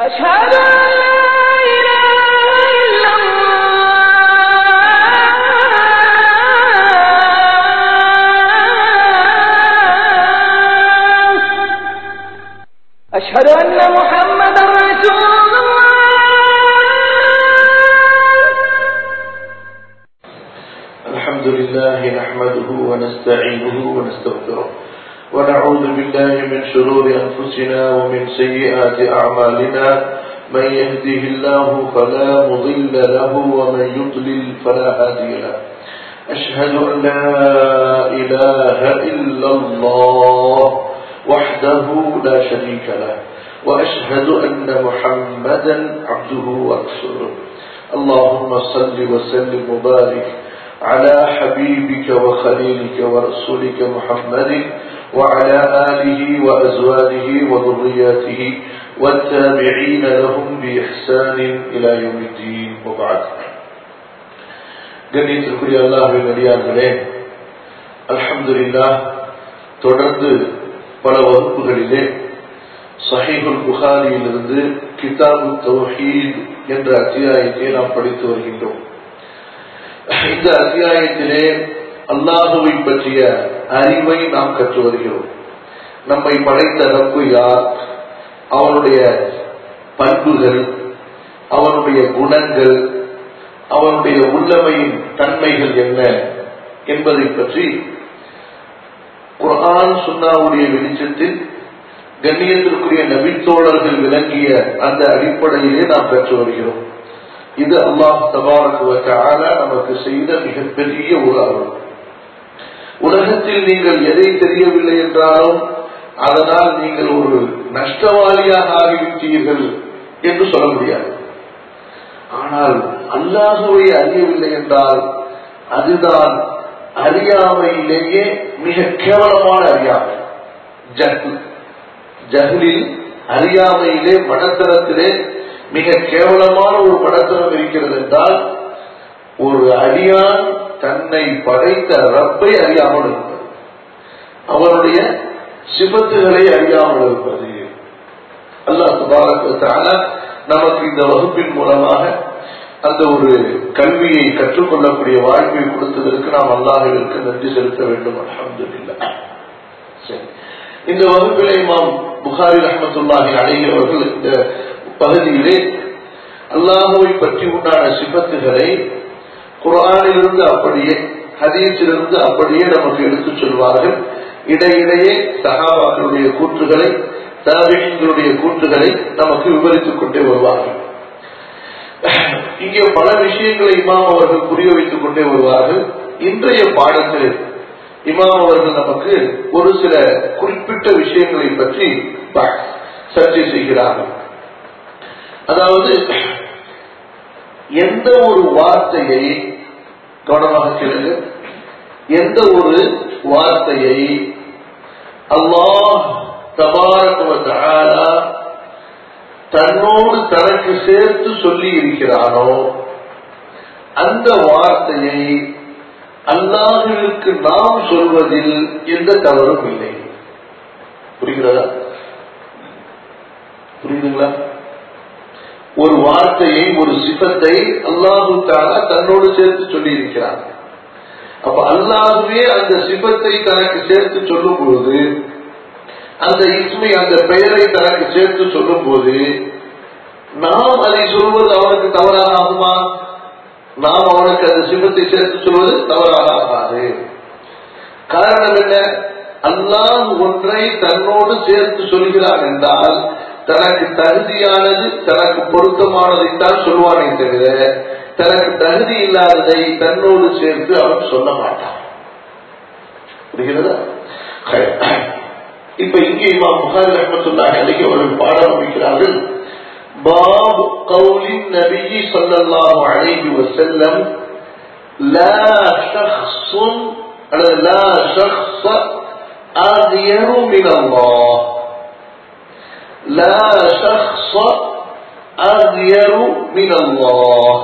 أشهد أن لا إله إلا الله أشهد أن محمدا رسول الله الحمد لله نحمده ونستعينه ونستغفره ونعوذ بالله من شرور أنفسنا ومن سيئات أعمالنا من يهده الله فلا مضل له ومن يضلل فلا هادي له أشهد أن لا إله إلا الله وحده لا شريك له وأشهد أن محمدا عبده ورسوله اللهم صل وسلم وبارك على حبيبك وخليلك ورسولك محمد وعلى آله وأزواجه وذرياته والتابعين لهم بإحسان إلى يوم الدين وبعد கண்ணியத்திற்குரிய அல்லாஹின் அடியார்களே அல்ஹம்துலில்லாஹ் தொடர்ந்து பல வகுப்புகளிலே சஹீஹுல் புகாரியிலிருந்து கிதாபு தௌஹீத் என்ற அத்தியாயத்தை நாம் படித்து வருகின்றோம் இந்த அத்தியாயத்திலே அல்லாஹுவை பற்றிய அறிவை நாம் கற்று வருகிறோம் நம்மை படைத்த ரப்பு யார் அவனுடைய பண்புகள் அவனுடைய குணங்கள் அவனுடைய உள்ளமையின் தன்மைகள் என்ன என்பதை பற்றி குர்ஆன் சுன்னாவுடைய வெளிச்சத்தில் கண்ணியத்திற்குரிய நபித்தோழர்கள் விளங்கிய அந்த அடிப்படையிலே நாம் பெற்று வருகிறோம் இது அல்லாஹ் தபாரக்குவத்தால நமக்கு செய்த மிகப்பெரிய ஒரு அருள் உலகத்தில் நீங்கள் எதை தெரியவில்லை என்றாலும் அதனால் நீங்கள் ஒரு நஷ்டவாளியாக ஆகிவிட்டீர்கள் என்று சொல்ல முடியாது ஆனால் அல்லாஹுவை அறியவில்லை என்றால் அதுதான் அறியாமையிலேயே மிக கேவலமான அறியாமை ஜஹ்ல் ஜஹ்லில் அறியாமையிலே மனத்தரத்திலே மிக கேவலமான ஒரு மனத்தனம் இருக்கிறது என்றால் ஒரு அடியான் தன்னை படைத்த ரப்பை அறியாமல் இருப்பது அவருடைய சிபத்துகளை அறியாமல் இருப்பது அல்லாஹ் சுபாரத்தால நமக்கு இந்த வகுப்பின் மூலமாக அந்த ஒரு கல்வியை கற்றுக்கொள்ளக்கூடிய வாழ்வை கொடுத்ததற்கு நாம் அல்லாஹிற்கு நன்றி செலுத்த வேண்டும் அலமதுல்லா சரி இந்த வகுப்பிலே இமாம் புகாரி ரஹமத்துல்லாஹி அழைகிறவர்கள் இந்த பகுதியிலே அல்லாஹுவை பற்றி உண்டான சிபத்துகளை குரானிலிருந்து அப்படியே ஹதீஸிலிருந்து அப்படியே நமக்கு எடுத்துச் சொல்வார்கள் இடையிடையே சகாபாக்களுடைய கூற்றுகளை தாபிகளுடைய கூற்றுகளை நமக்கு விவரித்துக் கொண்டே வருவார்கள் இங்கே பல விஷயங்களை இமாம் அவர்கள் புரிய வைத்துக் கொண்டே வருவார்கள் இன்றைய பாடத்தில் இமாம் அவர்கள் நமக்கு ஒரு சில குறிப்பிட்ட விஷயங்களை பற்றி சர்ச்சை செய்கிறார்கள் அதாவது எந்த ஒரு வார்த்தையை கவனமாக கேளுங்க எந்த ஒரு வார்த்தையை அல்லாஹ் தபாரக தன்னோடு தனக்கு சேர்த்து சொல்லி இருக்கிறானோ அந்த வார்த்தையை அல்லாஹுவிற்கு நாம் சொல்வதில் எந்த தவறும் இல்லை புரிகிறதா புரியுதுங்களா ஒரு வார்த்தையை ஒரு சிபத்தை அல்லாஹு தாலா தன்னோடு சேர்த்து சொல்லி இருக்கிறார் அப்ப அல்லாஹுவே அந்த சிபத்தை தனக்கு சேர்த்து சொல்லும் பொழுது அந்த இஸ்மை அந்த பெயரை தனக்கு சேர்த்து சொல்லும் போது நாம் அதை சொல்வது அவனுக்கு தவறாக ஆகுமா நாம் அவனுக்கு அந்த சிபத்தை சேர்த்து சொல்வது தவறாக ஆகாது காரணம் என்ன அல்லாஹ் ஒன்றை தன்னோடு சேர்த்து சொல்கிறான் என்றால் தனக்கு தகுதியானது தனக்கு பொருத்தமானதைத்தான் சொல்வானே தவிர தனக்கு தகுதி இல்லாததை தன்னோடு சேர்த்து அவன் சொல்ல மாட்டான் புரிகிறதா இப்ப இங்கே இமாம் புகாரி ரஹமத்துல்லாஹி அலைஹி அவர்கள் பாடம் அமைக்கிறார்கள் باب قول النبي صلى الله عليه وسلم لا شخص لا شخص أغير من الله لا شخص أغير من الله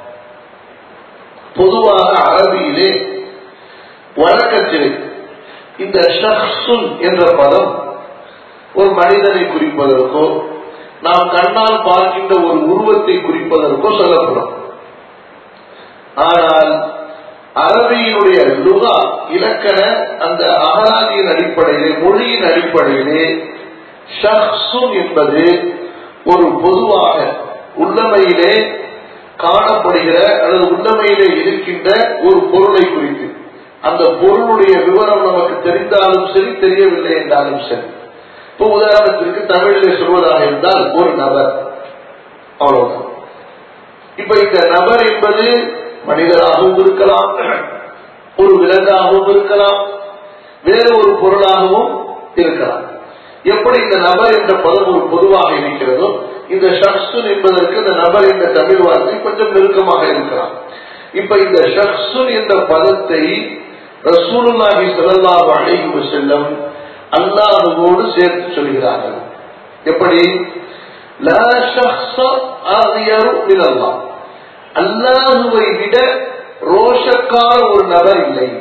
பொதுவாக அரபியிலே வழக்கத்திலே இந்த ஷஹ்சுன் என்ற பதம் ஒரு மனிதனை குறிப்பதற்கோ நாம் கண்ணால் பார்க்கின்ற ஒரு உருவத்தை குறிப்பதற்கோ சொல்லப்படும் ஆனால் அரபியினுடைய லுகா இலக்கண அந்த அகராதியின் அடிப்படையிலே மொழியின் அடிப்படையிலே ஷஹ்சுன் என்பது ஒரு பொதுவாக உள்ளமையிலே காணப்படுகிற அல்லது உள்ளமையிலே இருக்கின்ற ஒரு பொருளை குறித்து அந்த பொருளுடைய விவரம் நமக்கு தெரிந்தாலும் சரி தெரியவில்லை என்றாலும் சரி இப்போ உதாரணத்திற்கு தமிழிலே சொல்வதாக இருந்தால் ஒரு நபர் அவ்வளவுதான் இப்ப இந்த நபர் என்பது மனிதராகவும் இருக்கலாம் ஒரு விலங்காகவும் இருக்கலாம் வேறு ஒரு பொருளாகவும் இருக்கலாம் எப்படி இந்த நபர் என்ற பதம் ஒரு பொதுவாக இருக்கிறதோ இந்த ஷக்சுன் என்பதற்கு இந்த நபர் என்ற தமிழ் வார்த்தை கொஞ்சம் நெருக்கமாக இருக்கலாம் இப்ப இந்த ஷக்சுன் என்ற பதத்தை ரசூலுல்லாஹி ஸல்லல்லாஹு அலைஹி வஸல்லம் அல்லாஹ்வோடு சேர்த்து சொல்கிறார்கள் எப்படி லா ஷக்ஸ ஆகியரு மினல்லாஹ் அல்லாஹுவை விட ரோஷக்கார ஒரு நபர் இல்லை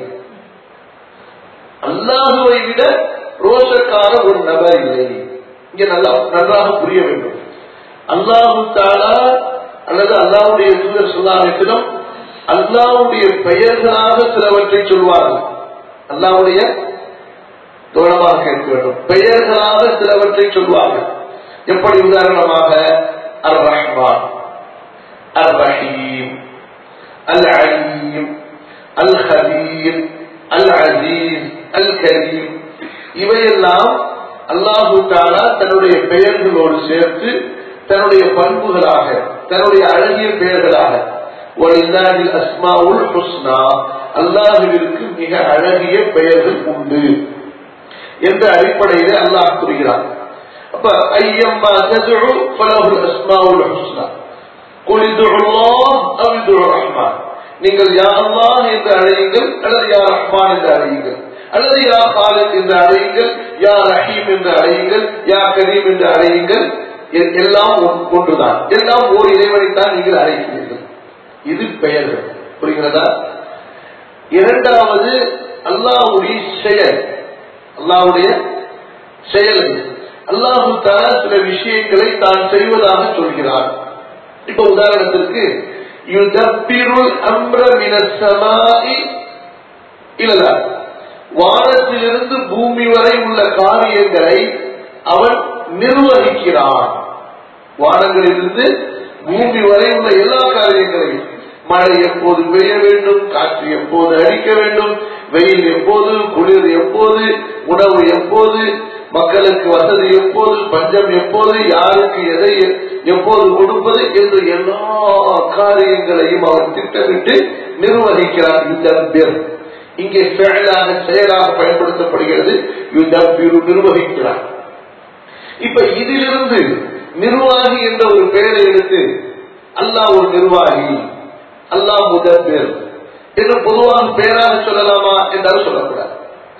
அல்லாஹுவை விட ரோஷக்கார ஒரு நபர் இல்லை இங்க நல்லா நன்றாக புரிய வேண்டும் அல்லாஹு தாலா அல்லது அல்லாஹுடைய தூதர் சொல்லாவிடம் அல்லாஹுடைய பெயர்களாக சிலவற்றை சொல்வார்கள் அல்லாஹுடைய கவனமாக கேட்க வேண்டும் பெயர்களாக சிலவற்றை சொல்வார்கள் எப்படி உதாரணமாக அர் ரஹ்மான் அர் ரஹீம் அல் அலீம் அல் ஹபீர் அல் அசீஸ் அல் கரீம் இவையெல்லாம் அல்லாஹு தாலா தன்னுடைய பெயர்களோடு சேர்த்து தன்னுடைய பண்புகளாக தன்னுடைய அழகிய பெயர்களாக வலில்லாஹில் அஸ்மாவுல் ஹுஸ்னா அல்லாஹுவிற்கு மிக அழகிய பெயர்கள் உண்டு என்ற அடிப்படையிலே அல்லாஹ் கூறுகிறான் அப்ப ஐயம்மா ததுஉ ஃபலஹுல் அஸ்மாவுல் ஹுஸ்னா குல் இதுஉ அல்லாஹ் அவ் இதுஉ ரஹ்மான் நீங்கள் யா அல்லாஹ் என்று அழையுங்கள் அல்லது யா ரஹ்மான் என்று அழையுங்கள் அல்லது யா காலித் என்று அழையுங்கள் யா ரஹீம் என்று அழையுங்கள் யா கரீம் என்று அழையுங்கள் எ- எல்லாம் ஒன்- ஒன்றுதான் எல்லாம் ஓர் இறைவனைத்தான் நீங்கள் அழைக்கிறீர்கள் இது பெயர்கள் புரிகிறதா இரண்டாவது அல்லாஹ்வுடைய செயல் அல்லாஹ்வுடைய செயல் அல்லாஹு தாலா சில விஷயங்களை தான் செய்வதாக சொல்கிறார் இப்ப உதாரணத்திற்கு யுதப்பிருள் அம்ர மினசமாய் இல்லதா வானத்திலிருந்து பூமி வரை உள்ள காரியங்களை அவன் நிர்வகிக்கிறான் வானங்களிலிருந்து பூமி வரை உள்ள எல்லா காரியங்களையும் மழை எப்போது பெய்ய வேண்டும் காற்று எப்போது அடிக்க வேண்டும் வெயில் எப்போது குளிர் எப்போது உணவு எப்போது மக்களுக்கு வசதி எப்போது பஞ்சம் எப்போது யாருக்கு எதை எப்போது கொடுப்பது என்று எல்லா காரியங்களையும் அவர் திட்டமிட்டு நிர்வகிக்கிறார் யுதப்பிர் இங்கே செயலாக செயலாக பயன்படுத்தப்படுகிறது யுதப்பிரு நிர்வகிக்கிறார் இப்ப இதிலிருந்து நிர்வாகி என்ற ஒரு பெயரை எடுத்து அல்லாஹ் ஒரு நிர்வாகி அல்லாஹ் முதற்பேர் என்று பொதுவாக பெயராக சொல்லலாமா என்றாலும் சொல்லக்கூடாது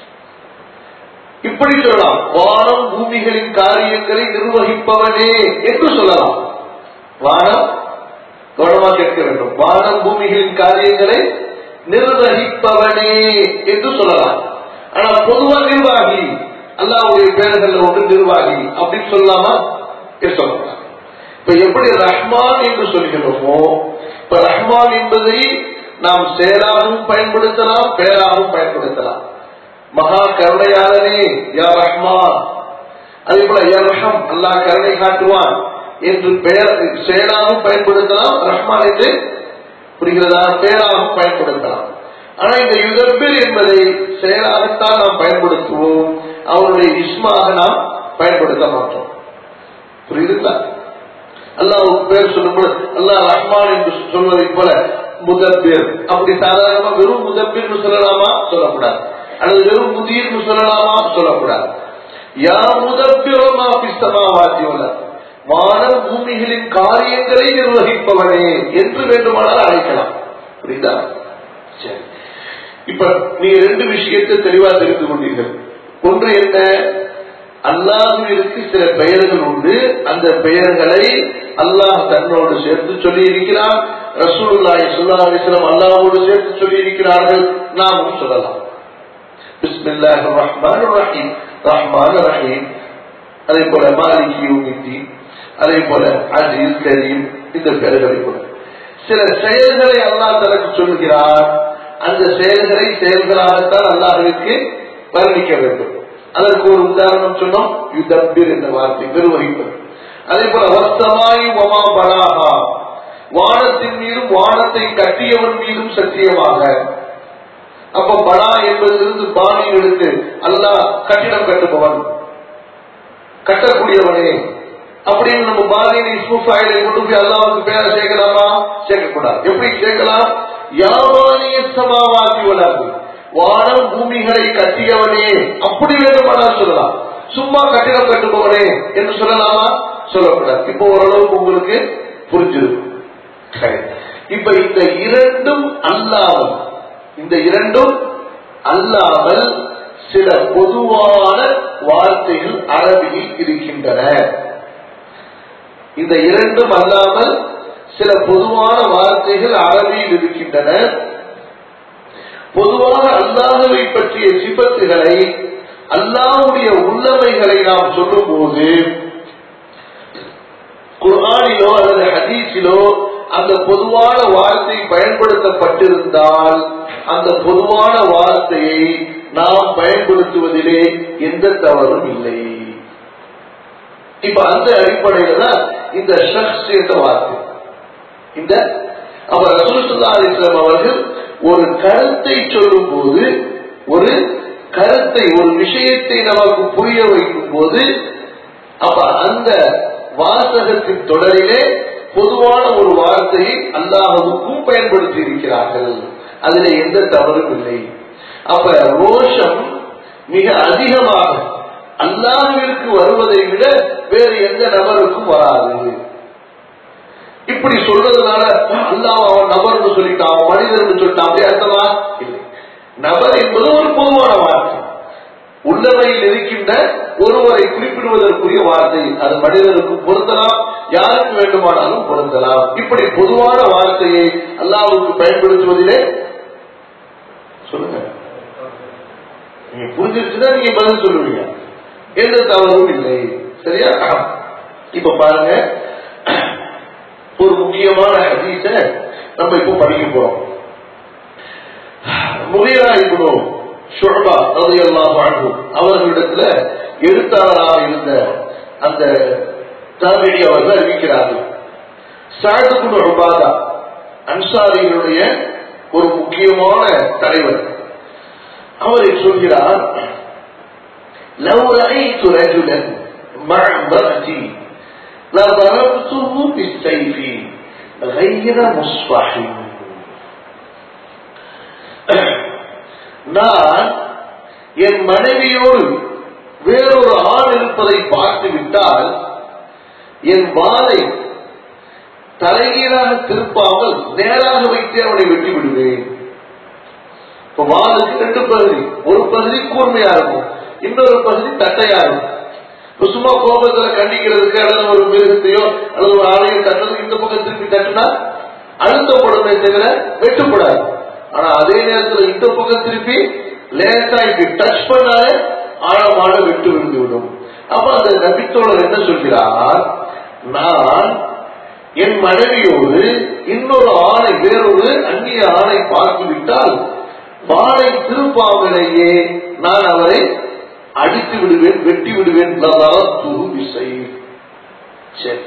இப்படி சொல்லலாம் வானம் பூமிகளின் காரியங்களை நிர்வகிப்பவனே என்று சொல்லலாம் வானம் கவனமாக கேட்க வேண்டும் வானம் பூமிகளின் காரியங்களை நிர்வகிப்பவனே என்று சொல்லலாம் ஆனா பொதுவா நிர்வாகி அல்லாவுடைய பேர்கள் ஒன்று நிர்வாகி அப்படின்னு சொல்லலாமா என்று சொல்லலாம் இப்ப எப்படி ரஹ்மான் என்று சொல்கிறோமோ இப்ப ரஹ்மான் என்பதை நாம் செயலாகவும் பயன்படுத்தலாம் பெயராகவும் பயன்படுத்தலாம் மகா கருணையாளனே யா ரஹ்மான் அதே போல யா ரஹம் அல்லாஹ் கருணை காட்டுவான் என்று பெயர் செயலாகவும் பயன்படுத்தலாம் ரஹ்மான் என்று புரிகிறதா பெயராகவும் பயன்படுத்தலாம் ஆனா இந்த யுதப்பில் என்பதை செயலாகத்தான் நாம் பயன்படுத்துவோம் அவருடைய இஸ்மாக நாம் பயன்படுத்த மாட்டோம் புரியுதுங்களா அல்லாஹ் பேர் சொல்லும்போது அல்லாஹ் ரஹ்மான் என்று சொல்வதை போல முதப்பேர் அப்படி சாதாரணமா வெறும் முதப்பேர் சொல்லலாமா சொல்லக்கூடாது அல்லது வெறும் முதிர்னு சொல்லலாமா சொல்லக்கூடாது யா முதப்பிரமா பிஸ்தமாவாத்தியோல வானம் பூமிகளின் காரியங்களை நிர்வகிப்பவனே என்று வேண்டுமானால் அழைக்கலாம் புரியுதா சரி இப்ப நீங்க ரெண்டு விஷயத்தை தெளிவா தெரிந்து கொண்டீர்கள் ஒன்று என்ன அல்லாஹுவிற்கு சில பெயர்கள் உண்டு அந்த பெயர்களை அல்லாஹ் தன்னோடு சேர்த்து சொல்லி இருக்கிறார் ரசூலுல்லாஹி ஸல்லல்லாஹு அலைஹி வஸல்லம் அல்லாஹ்வோடு சேர்த்து சொல்லி இருக்கிறார்கள் நாமும் சொல்லலாம் பிஸ்மில்லாஹிர் ரஹ்மானிர் ரஹீம் ரஹ்மான் ரஹீம் அதே போல மாலிகி யௌமித்தீன் அதே போல அஜீஸ் கரீம் இந்த பெயர்களை கொண்டு சில செயல்களை அல்லாஹ் தனக்கு சொல்லுகிறார் அந்த செயல்களை செயல்களாகத்தான் அல்லாஹுவிற்கு வர்ணிக்க வேண்டும் அதற்கு ஒரு உதாரணம் சொன்னோம் யுதப்பிர் என்ற வார்த்தை நிர்வகிப்பது அதே போல வஸ்தமாயி ஒமா பலாகா வானத்தின் மீதும் வானத்தை கட்டியவன் மீதும் சத்தியமாக அப்ப பலா என்பதிலிருந்து பாணி எடுத்து அல்லாஹ் கட்டிடம் கட்டுபவன் கட்டக்கூடியவனே அப்படின்னு நம்ம பாலியின் இஸ்மு ஃபைலை கொண்டு போய் அல்லாவுக்கு பேரை சேர்க்கலாமா சேர்க்கக்கூடாது எப்படி சேர்க்கலாம் யாவானிய சமாவாதி வளர்ந்து வானம் பூமிகளை கட்டியவனே அப்படி வேண்டுமானால் சொல்லலாம் சும்மா கட்டிடம் கட்டுபவனே என்று சொல்லலாமா சொல்லக்கூடாது இப்போ ஓரளவுக்கு உங்களுக்கு புரிஞ்சிருக்கும் சரி. இப்ப இந்த இரண்டும் அல்லாமல் இந்த இரண்டும் அல்லாமல் சில பொதுவான வார்த்தைகள் அரபியில் இருக்கின்றன இந்த இரண்டும் அல்லாமல் சில பொதுவான வார்த்தைகள் அரபியில் இருக்கின்றன பொதுவாக அல்லாஹவை பற்றிய சிபத்துகளை அல்லாஹுடைய உள்ளமைகளை நாம் சொல்லும்போது குர்ஆனிலோ அல்லது ஹதீஸிலோ அந்த பொதுவான வார்த்தை பயன்படுத்தப்பட்டிருந்தால் அந்த பொதுவான வார்த்தையை நாம் பயன்படுத்துவதிலே எந்த தவறும் இல்லை இப்ப அந்த அடிப்படையில தான் இந்த ஷக்ஸ் என்ற வார்த்தை இந்த அப்ப ரசூலுல்லாஹி அலைஹி வஸல்லம் அவர்கள் ஒரு கருத்தை சொல்லும் போது ஒரு கருத்தை ஒரு விஷயத்தை நமக்கு புரிய வைக்கும் போது அப்ப அந்த வாசகத்தின் தொடரிலே பொதுவான ஒரு வார்த்தையை அல்லாஹுக்கும் பயன்படுத்தி இருக்கிறார்கள் அதில் எந்த தவறும் இல்லை அப்ப ரோஷம் மிக அதிகமாக அல்லாஹ்விற்கு வருவதை விட வேறு எந்த நபருக்கும் வராது இப்படி சொல்றதுனால அல்லாஹ் அவன் நபர்னு சொல்லிட்டான் அவன் மனிதர்னு சொல்லிட்டான் அப்படி அர்த்தமா இல்லை நபர் என்பது ஒரு பொதுவான வார்த்தை உள்ளவையில் இருக்கின்ற ஒருவரை குறிப்பிடுவதற்குரிய வார்த்தை அது மனிதனுக்கும் பொருந்தலாம் யாருக்கு வேண்டுமானாலும் பொருந்தலாம் இப்படி பொதுவான வார்த்தையை அல்லாவுக்கு பயன்படுத்துவதிலே சொல்லுங்க நீங்க புரிஞ்சிருச்சுன்னா நீங்க பதில் சொல்லுவீங்க எந்த தவறும் இல்லை சரியா இப்ப பாருங்க ஒரு முக்கியமான ஹதீஸ நம்ம இப்போ படிக்க போறோம் முகைரா இப்னு ஷுஅபா ரலியல்லாஹு அன்ஹு அவர்களிடத்துல எழுத்தாளராக இருந்த அந்த தாபிடி அவர்கள் அறிவிக்கிறார்கள் சஅத் இப்னு உபாதா அன்சாரிகளுடைய ஒரு முக்கியமான தலைவர் அவர் சொல்கிறார் لو رأيت رجلا مع امرأتي لضربته بالسيف غير مصفح நான் என் மனைவியோடு வேறொரு ஆண் இருப்பதை பார்த்து விட்டால் என் வாளை தலைகீழாக திருப்பாமல் நேராக வைத்து அவனை வெட்டி விடுவேன் இப்ப வாளுக்கு ரெண்டு பகுதி ஒரு பகுதி கூர்மையா இருக்கும் இன்னொரு பகுதி தட்டையா இருக்கும் இப்ப சும்மா கோபத்துல கண்டிக்கிறதுக்கு அல்லது ஒரு மிருகத்தையோ அல்லது ஒரு ஆலையோ தட்டுறதுக்கு இந்த பக்கம் திருப்பி தட்டுனா அழுத்தப்படுமே தவிர வெட்டுப்படாது ஆனா அதே நேரத்தில் இந்த பக்கம் திருப்பி லேசா இப்படி டச் பண்ணாலே ஆழமான வெட்டு விழுந்து விடும் அப்ப அந்த நபித்தோழர் என்ன சொல்கிறார் நான் என் மனைவியோடு இன்னொரு ஆணை வேறொரு அந்நிய ஆணை பார்த்து விட்டால் வாளை திருப்பாமலேயே நான் அவரை அடித்து விடுவேன் வெட்டி விடுவேன் துரு விசை சரி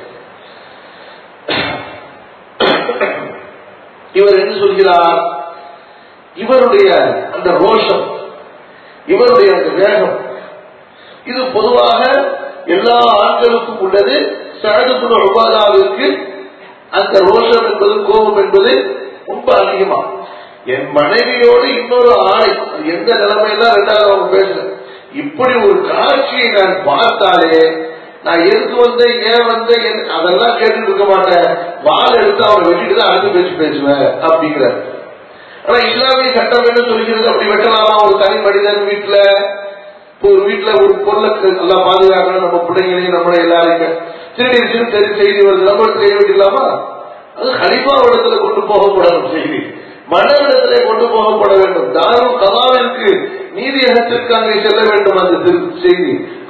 இவர் என்ன சொல்கிறார் இவருடைய அந்த ரோஷம் இவருடைய அந்த வேகம் இது பொதுவாக எல்லா ஆண்களுக்கும் உள்ளது சரதுகுண உபாதாவிற்கு அந்த ரோஷம் என்பது கோபம் என்பது ரொம்ப அதிகமா என் மனைவியோடு இன்னொரு ஆணை அது எந்த நிலைமையில ரெண்டாவது அவங்க பேசுறேன் இப்படி ஒரு காட்சியை நான் பார்த்தாலே நான் எதுக்கு வந்தேன் ஏன் வந்தேன் என்- அதெல்லாம் கேட்டுட்டு இருக்க மாட்டேன் வாள் எடுத்து அவனை வெட்டிட்டு தான் அடுத்து பேச்சு பேசுவேன் அப்படிங்கிறார் ஆனா இஸ்லாமிய சட்டம் என்ன சொல்கிறது அப்படி வெட்டலாமா ஒரு தனி மனிதன் வீட்டுல இப்போ ஒரு வீட்டுல ஒரு பொருளை நல்லா பாதுகாக்கணும் நம்ம பிள்ளைங்களையும் நம்மளை எல்லாரையும் திருடிருச்சுன்னு தெரி செய்தி வருது நம்ம இடத்துல செய்ய வேண்டியலாமா அது ஹலிஃபா இடத்துல கொண்டு போகப்படணும் செய்தி மன்னரிடத்திலே கொண்டு போகப்பட வேண்டும் தாரும் கதாவிற்கு நீதியகத்திற்கு அங்கே செல்ல வேண்டும் அந்த திரு- செய்தி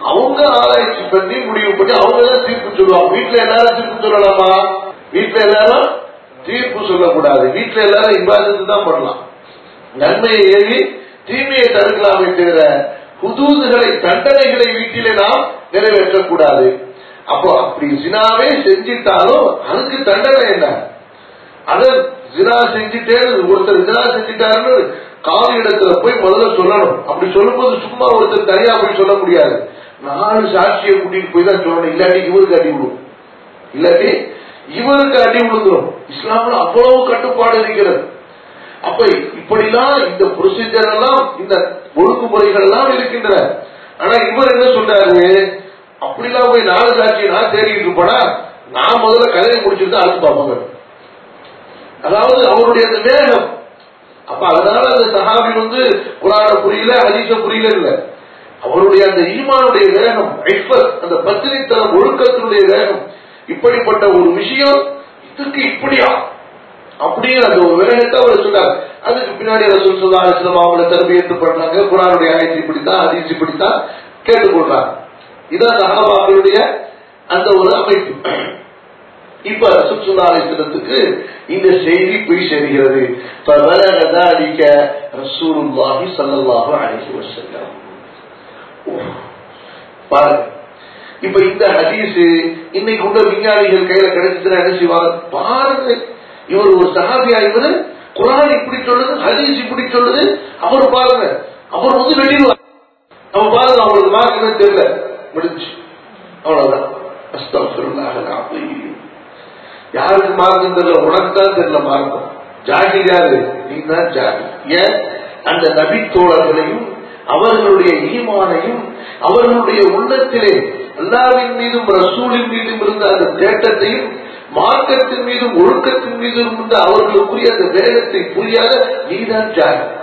அவங்க ஆராய்ச்சி பண்ணி முடிவு பண்ணி அவங்க தான் தீர்ப்பு சொல்லுவாங்க வீட்டுல எல்லாரும் தீர்ப்பு சொல்லலாமா வீட்டுல எல்லாரும் தீர்ப்பு சொல்லக்கூடாது வீட்டுல எல்லாரும் இபாதத்து தான் பண்ணலாம் நன்மையை ஏவி தீமையை தடுக்கலாமே தவிர புதூதுகளை தண்டனைகளை வீட்டிலே நாம் நிறைவேற்றக்கூடாது அப்போ அப்படி ஜினாவே செஞ்சிட்டாலும் அதுக்கு தண்டனை என்ன அத ஜினா செஞ்சுட்டே ஒருத்தர் ஜினா செஞ்சுட்டாருன்னு காவி இடத்துல போய் முதல்ல சொல்லணும் அப்படி சொல்லும்போது சும்மா ஒருத்தர் தனியா போய் சொல்ல முடியாது நாலு சாட்சியை கூட்டிட்டு போய் தான் சொல்லணும் இல்லாட்டி இவருக்கு அடி விடும் இல்லாட்டி இவருக்கு அடி விழுந்துரும் இஸ்லாம்ல அவ்வளவு கட்டுப்பாடு இருக்கிறது அப்ப இப்படிலாம் இந்த ப்ரொசீஜர் எல்லாம் இந்த ஒழுங்குமுறைகள் எல்லாம் இருக்கின்றன ஆனா இவர் என்ன சொல்றாரு அப்படிலாம் போய் நாலு சாட்சி நான் தேடிட்டு இருப்பேனா நான் முதல்ல கதையை முடிச்சுட்டு தான் அடுத்து பார்ப்பாங்க அதாவது அவருடைய அந்த வேகம் அப்ப அதனால அந்த சஹாபி வந்து குரான புரியல ஹதீச புரியல இல்ல அவருடைய அந்த ஈமானுடைய வேகம் ஐஃபத் அந்த பத்திரித்தனம் ஒழுக்கத்தினுடைய வேகம் இப்படிப்பட்ட ஒரு விஷயம் இதுக்கு இப்படியா அப்படிங்கிற அந்த ஒரு வேகத்தை அவர் சொன்னார் அதுக்கு பின்னாடி ரசூல் சொல்லா அலிஸ்லாம் அவங்கள தரபியத்து பண்றாங்க குரானுடைய ஆயத்து இப்படித்தான் ஹதீஸ் இப்படித்தான் கேட்டுக்கொள்றாங்க இதான் சஹாபாக்களுடைய அந்த ஒரு அமைப்பு இப்ப ரசூல் அலிஸ்லத்துக்கு இந்த செய்தி போய் சேர்கிறது அடிக்க ரசூலுல்லாஹி ஸல்லல்லாஹு அலைஹி வஸல்லம் பாருங்க இப்ப இந்த ஹதீஸ் இன்னைக்கு உள்ள விஞ்ஞானிகள் கையில கிடைச்சதுன்னா என்ன செய்வாங்க பாருங்க இவர் ஒரு சஹாபியா இவர் குரான் இப்படி சொல்லுது ஹதீஸ் இப்படி சொல்லுது அவர் பாருங்க அவர் வந்து வெட்டிடுவார் அவன் பாருங்க அவங்களுக்கு மார்க்கமே தெரியல முடிஞ்சு அவ்வளவுதான் அஸ்தக்ஃபிருல்லாஹ் அல்-அஸீம். யாருக்கு மார்க்கம் தெரியல உனக்கு தான் தெரியல மார்க்கம் ஜாகிர் யாரு நீ தான் ஜாகிர் ஏன் அந்த நபி தோழர்களையும் அவர்களுடைய ஈமானையும் அவர்களுடைய உள்ளத்திலே அல்லாவின் மீதும் ரசூலின் மீதும் இருந்த அந்த தேட்டத்தையும் மார்க்கத்தின் மீதும் ஒழுக்கத்தின் மீதும் இருந்த அவர்களுக்குரிய அந்த வேகத்தை புரியாத நீதான் ஜாகிர்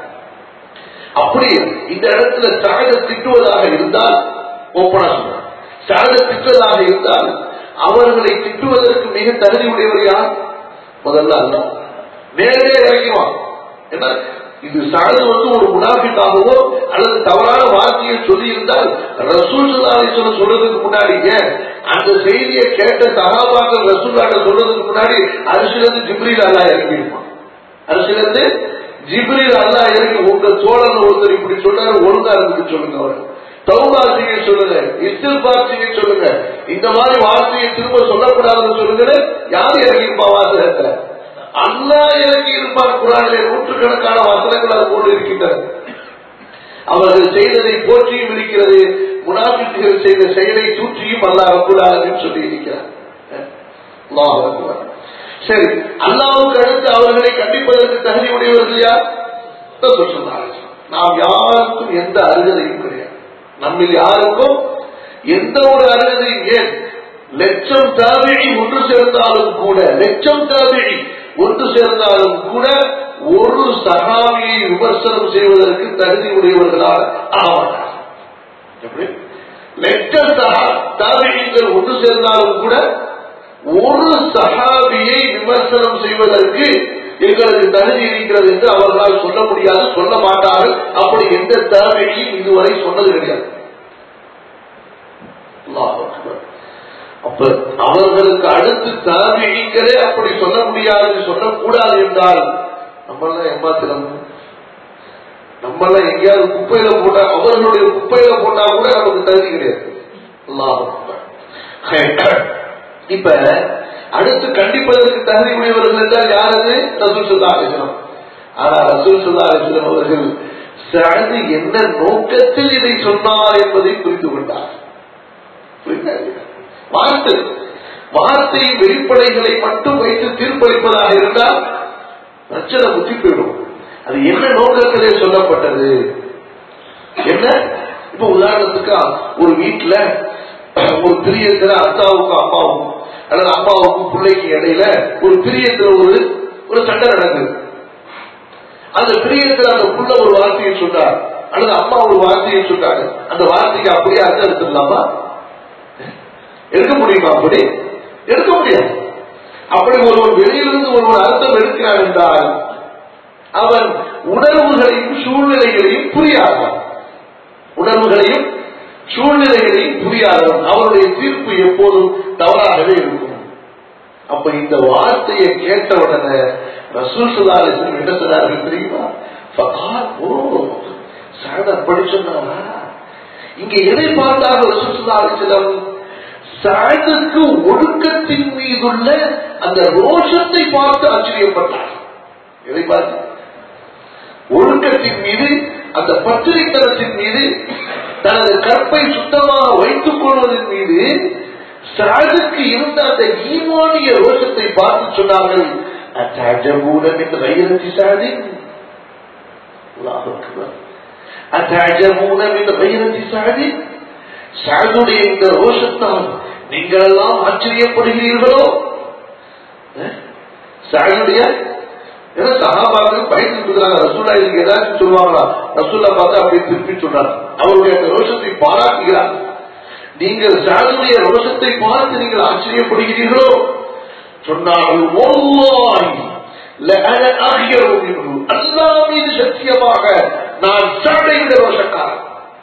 அப்படி இந்த இடத்துல சாக திட்டுவதாக இருந்தால் ஓப்பனா சொல்றான் சாக திட்டுவதாக இருந்தால் அவர்களை திட்டுவதற்கு மிக தகுதி உடையவர் யார் முதல்ல அல்ல நேரே இறங்கிவான் என்ன இது சாது வந்து ஒரு முனாஃபிக்காகவோ அல்லது தவறான வார்த்தையை சொல்லி இருந்தால் ரசூல் சுல்லாசன சொல்றதுக்கு முன்னாடி ஏன் அந்த செய்தியை கேட்ட சகாபாக்கள் ரசூல்லாட்ட சொல்றதுக்கு முன்னாடி அரிசிலிருந்து ஜிப்ரீல் அல்லா இறங்கியிருப்பான் அரிசிலிருந்து ஜிப்ரீல் அல்லா இறங்கி உங்க தோழன் ஒருத்தர் இப்படி சொன்னாரு ஒழுங்கா இருந்துட்டு சொல்லுங்க அவர் தௌபா செய்ய சொல்லுங்க இஸ்தில்பார் செய்ய சொல்லுங்க இந்த மாதிரி வார்த்தையை திரும்ப சொல்லக்கூடாதுன்னு சொல்லுங்க யார் இறங்கியிருப்பா வாசகத்துல அல்லா இறங்கி இருப்பார் குரானிலே நூற்றுக்கணக்கான வசனங்கள் அது போன்று இருக்கின்றன அவர்கள் செய்ததை போற்றியும் இருக்கிறது முனாபித்துகள் செய்த செயலை தூற்றியும் அல்லாஹ் கூடாதுன்னு சொல்லி இருக்கிறார் அல்லாஹ் அக்பர். சரி அல்லாவுக்கு அடுத்து அவர்களை கண்டிப்பதற்கு தகுதி உடையவர்கள் யார் ரசூல் ஸல்லல்லாஹு அலைஹி வஸல்லம். நாம் யாருக்கும் எந்த அருகதையும் கிடையாது நம்மில் யாருக்கும் எந்த ஒரு அருகதையும் ஏன் லட்சம் தாபிழி ஒன்று சேர்ந்தாலும் கூட லட்சம் தாபிழி ஒன்று சேர்ந்தாலும் கூட ஒரு சகாவியை விமர்சனம் செய்வதற்கு தகுதி உடையவர்களால் ஆவார்கள் எப்படி லட்ச சகா தாபிழிகள் ஒன்று சேர்ந்தாலும் கூட ஒரு சகாபியை விமர்சனம் செய்வதற்கு எங்களுக்கு தகுதி இருக்கிறது என்று அவர்களால் சொல்ல முடியாது சொல்ல மாட்டார்கள் அப்படி எந்த தாபிழியும் இதுவரை சொன்னது கிடையாது அல்லாஹ் அக்பர். அப்ப அவர்களுக்கு அடுத்து தாபிகளே அப்படி சொல்ல முடியாது சொல்லக்கூடாது என்றால் நம்மளாம் ஏமாத்திரம் நம்மளாம் எங்கேயாவது குப்பையில போட்டா அவர்களுடைய குப்பையில போட்டா கூட நமக்கு தகுதி கிடையாது அல்லாஹ் அக்பர். இப்ப அடுத்து கண்டிப்பதற்கு தகுதி உடையவர்கள் என்றால் யார் அது ரசூல் சுல்லா அலிஸ்லாம் ஆனா ரசூல் சுல்லா அலிஸ்லாம் அவர்கள் சஅது என்ன நோக்கத்தில் இதை சொன்னார் என்பதை புரிந்து கொண்டார் புரியுதா இல்லையா? வார்த்தை வார்த்தை வெளிப்படைகளை மட்டும் வைத்து தீர்ப்பளிப்பதாக இருந்தால் பிரச்சனை புத்தி போயிடும் அது என்ன நோக்கத்திலே சொல்லப்பட்டது என்ன இப்ப உதாரணத்துக்கு ஒரு வீட்டுல ஒரு பிரியத்துல அத்தாவுக்கும் அம்மாவுக்கும் அல்லது அம்மாவுக்கும் பிள்ளைக்கு இடையில ஒரு பிரியத்துல ஒரு ஒரு சண்டை நடக்குது அந்த பிரியத்துல அந்த புள்ள ஒரு வார்த்தையை சொன்னார் அல்லது அம்மா ஒரு வார்த்தையை சொன்னாங்க அந்த வார்த்தைக்கு அப்படியே அர்த்தம் எடுத்துடலாமா எடுக்க முடியுமா அப்படி எடுக்க முடியாது அப்படி ஒருவன் வெளியிலிருந்து ஒருவன் அர்த்தம் எடுக்கிறான் என்றால் அவன் உணர்வுகளையும் சூழ்நிலைகளையும் புரியாதான் உணர்வுகளையும் சூழ்நிலைகளையும் புரியாதவன் அவருடைய தீர்ப்பு எப்போதும் தவறாகவே இருக்கும் அப்ப இந்த வார்த்தையை கேட்ட உடனே ரசூல் சுல்லாலிசன் என்ன சொன்னார்கள் தெரியுமா ஃபகால், ஓ சாதா அப்படி சொன்னாரா இங்க எதை பார்த்தார்கள் ரசூல் சுல்லாலிசலம் சாதுக்கு ஒடுக்கத்தின் மீதுள்ள அந்த ரோஷத்தை பார்த்து ஆச்சரியப்பட்டார் எதை பார்த்து ஒழுக்கத்தின் மீது அந்த பத்திரித்தனத்தின் மீது தனது கற்பை சுத்தமாக வைத்துக் கொள்வதன் மீது சாதுக்கு இருந்த அந்த ஈமானிய ரோஷத்தை பார்த்து சொன்னார்கள் அத்தாஜபூனம் என்று வைரத்தி சாதி அத்தாஜபூனம் என்று வைரத்தி சாதி சாதுடைய இந்த ரோஷத்தால் நீங்கள் எல்லாம் ஆச்சரியப்படுகிறீர்களோ அஹ்? சாதுடைய ஏன்னா சகாபாக்கள் பயந்து இருக்கிறாங்க ரசூலா இதுக்கு ஏதாச்சும் சொல்லுவாங்களா ரசூல்லா பார்த்து அப்படியே திருப்பி சொன்னார் அவருடைய அந்த ரோஷத்தை பாராட்டுகிறார் நீங்கள் சாதுடைய ரோஷத்தை பார்த்து நீங்கள் ஆச்சரியப்படுகிறீர்களோ சொன்னார்கள் "வல்லாஹி லஅன அஹ்யரு மின்ஹு." அல்லாஹ் மீது சத்தியமாக நான் சாடை விட ரோஷக்காரன்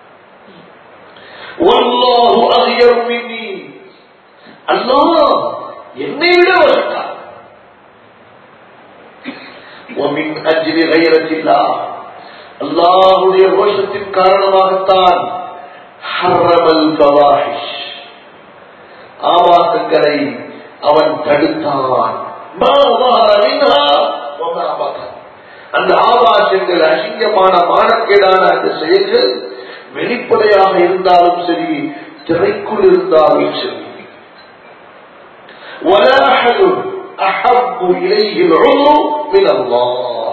வல்லாஹு அஹ்யரு மின்னி அல்லாஹ் என்னை விட ரோஷக்காரன் ومن أجل غيرة الله அல்லாஹுடைய ரோஷத்தின் காரணமாகத்தான் ஹர்ரமல் பவாஹிஷ் ஆபாசங்களை அவன் தடுத்தான் மா ظهر منها وما بطن. அந்த ஆபாசங்கள் அசிங்கமான மானக்கேடான அந்த செயல்கள் வெளிப்படையாக இருந்தாலும் சரி திரைக்குள் இருந்தாலும் சரி ولا أحد أحب إليه العذر من الله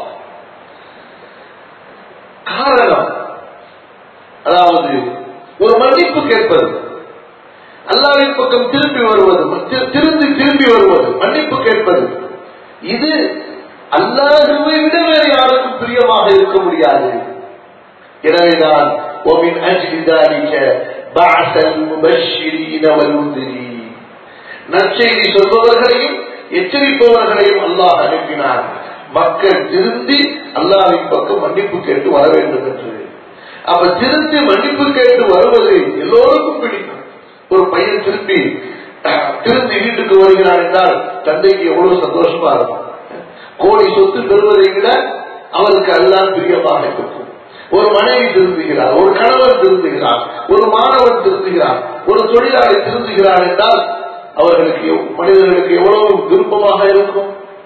காரணம் அதாவது ஒரு மன்னிப்பு கேட்பது அல்லாவின் பக்கம் திரும்பி வருவது தி- திரும்பி திரும்பி வருவது மன்னிப்பு கேட்பது இது அல்லாஹுவை விட வேறு யாருக்கும் பிரியமாக இருக்க முடியாது எனவேதான் ومن أجل ذلك بعث المبشرين والمنذرين நற்செய்தி சொல்பவர்களையும் எச்சரிப்பவர்களையும் அல்லாஹ் அனுப்பினார் மக்கள் திருந்தி அல்லாஹ்வின் பக்கம் மன்னிப்பு கேட்டு வர வேண்டும் என்று அப்ப திருந்தி மன்னிப்பு கேட்டு வருவது எல்லோருக்கும் பிடிக்கும் ஒரு பையன் திருப்பி அஹ், திருந்தி வீட்டுக்கு வருகிறான் என்றால் தந்தைக்கு எவ்வளவு சந்தோஷமா இருக்கும் கோடி சொத்து பெறுவதை விட அவருக்கு அல்லாஹ் பிரியமாக இருக்கும் ஒரு மனைவி திருந்துகிறார் ஒரு கணவன் திருந்துகிறார் ஒரு மாணவன் திருந்துகிறார் ஒரு தொழிலாளி திருந்துகிறார் என்றால் அவர்களுக்கு எவ்- மனிதர்களுக்கு எவ்வளவு விருப்பமாக இருக்கும்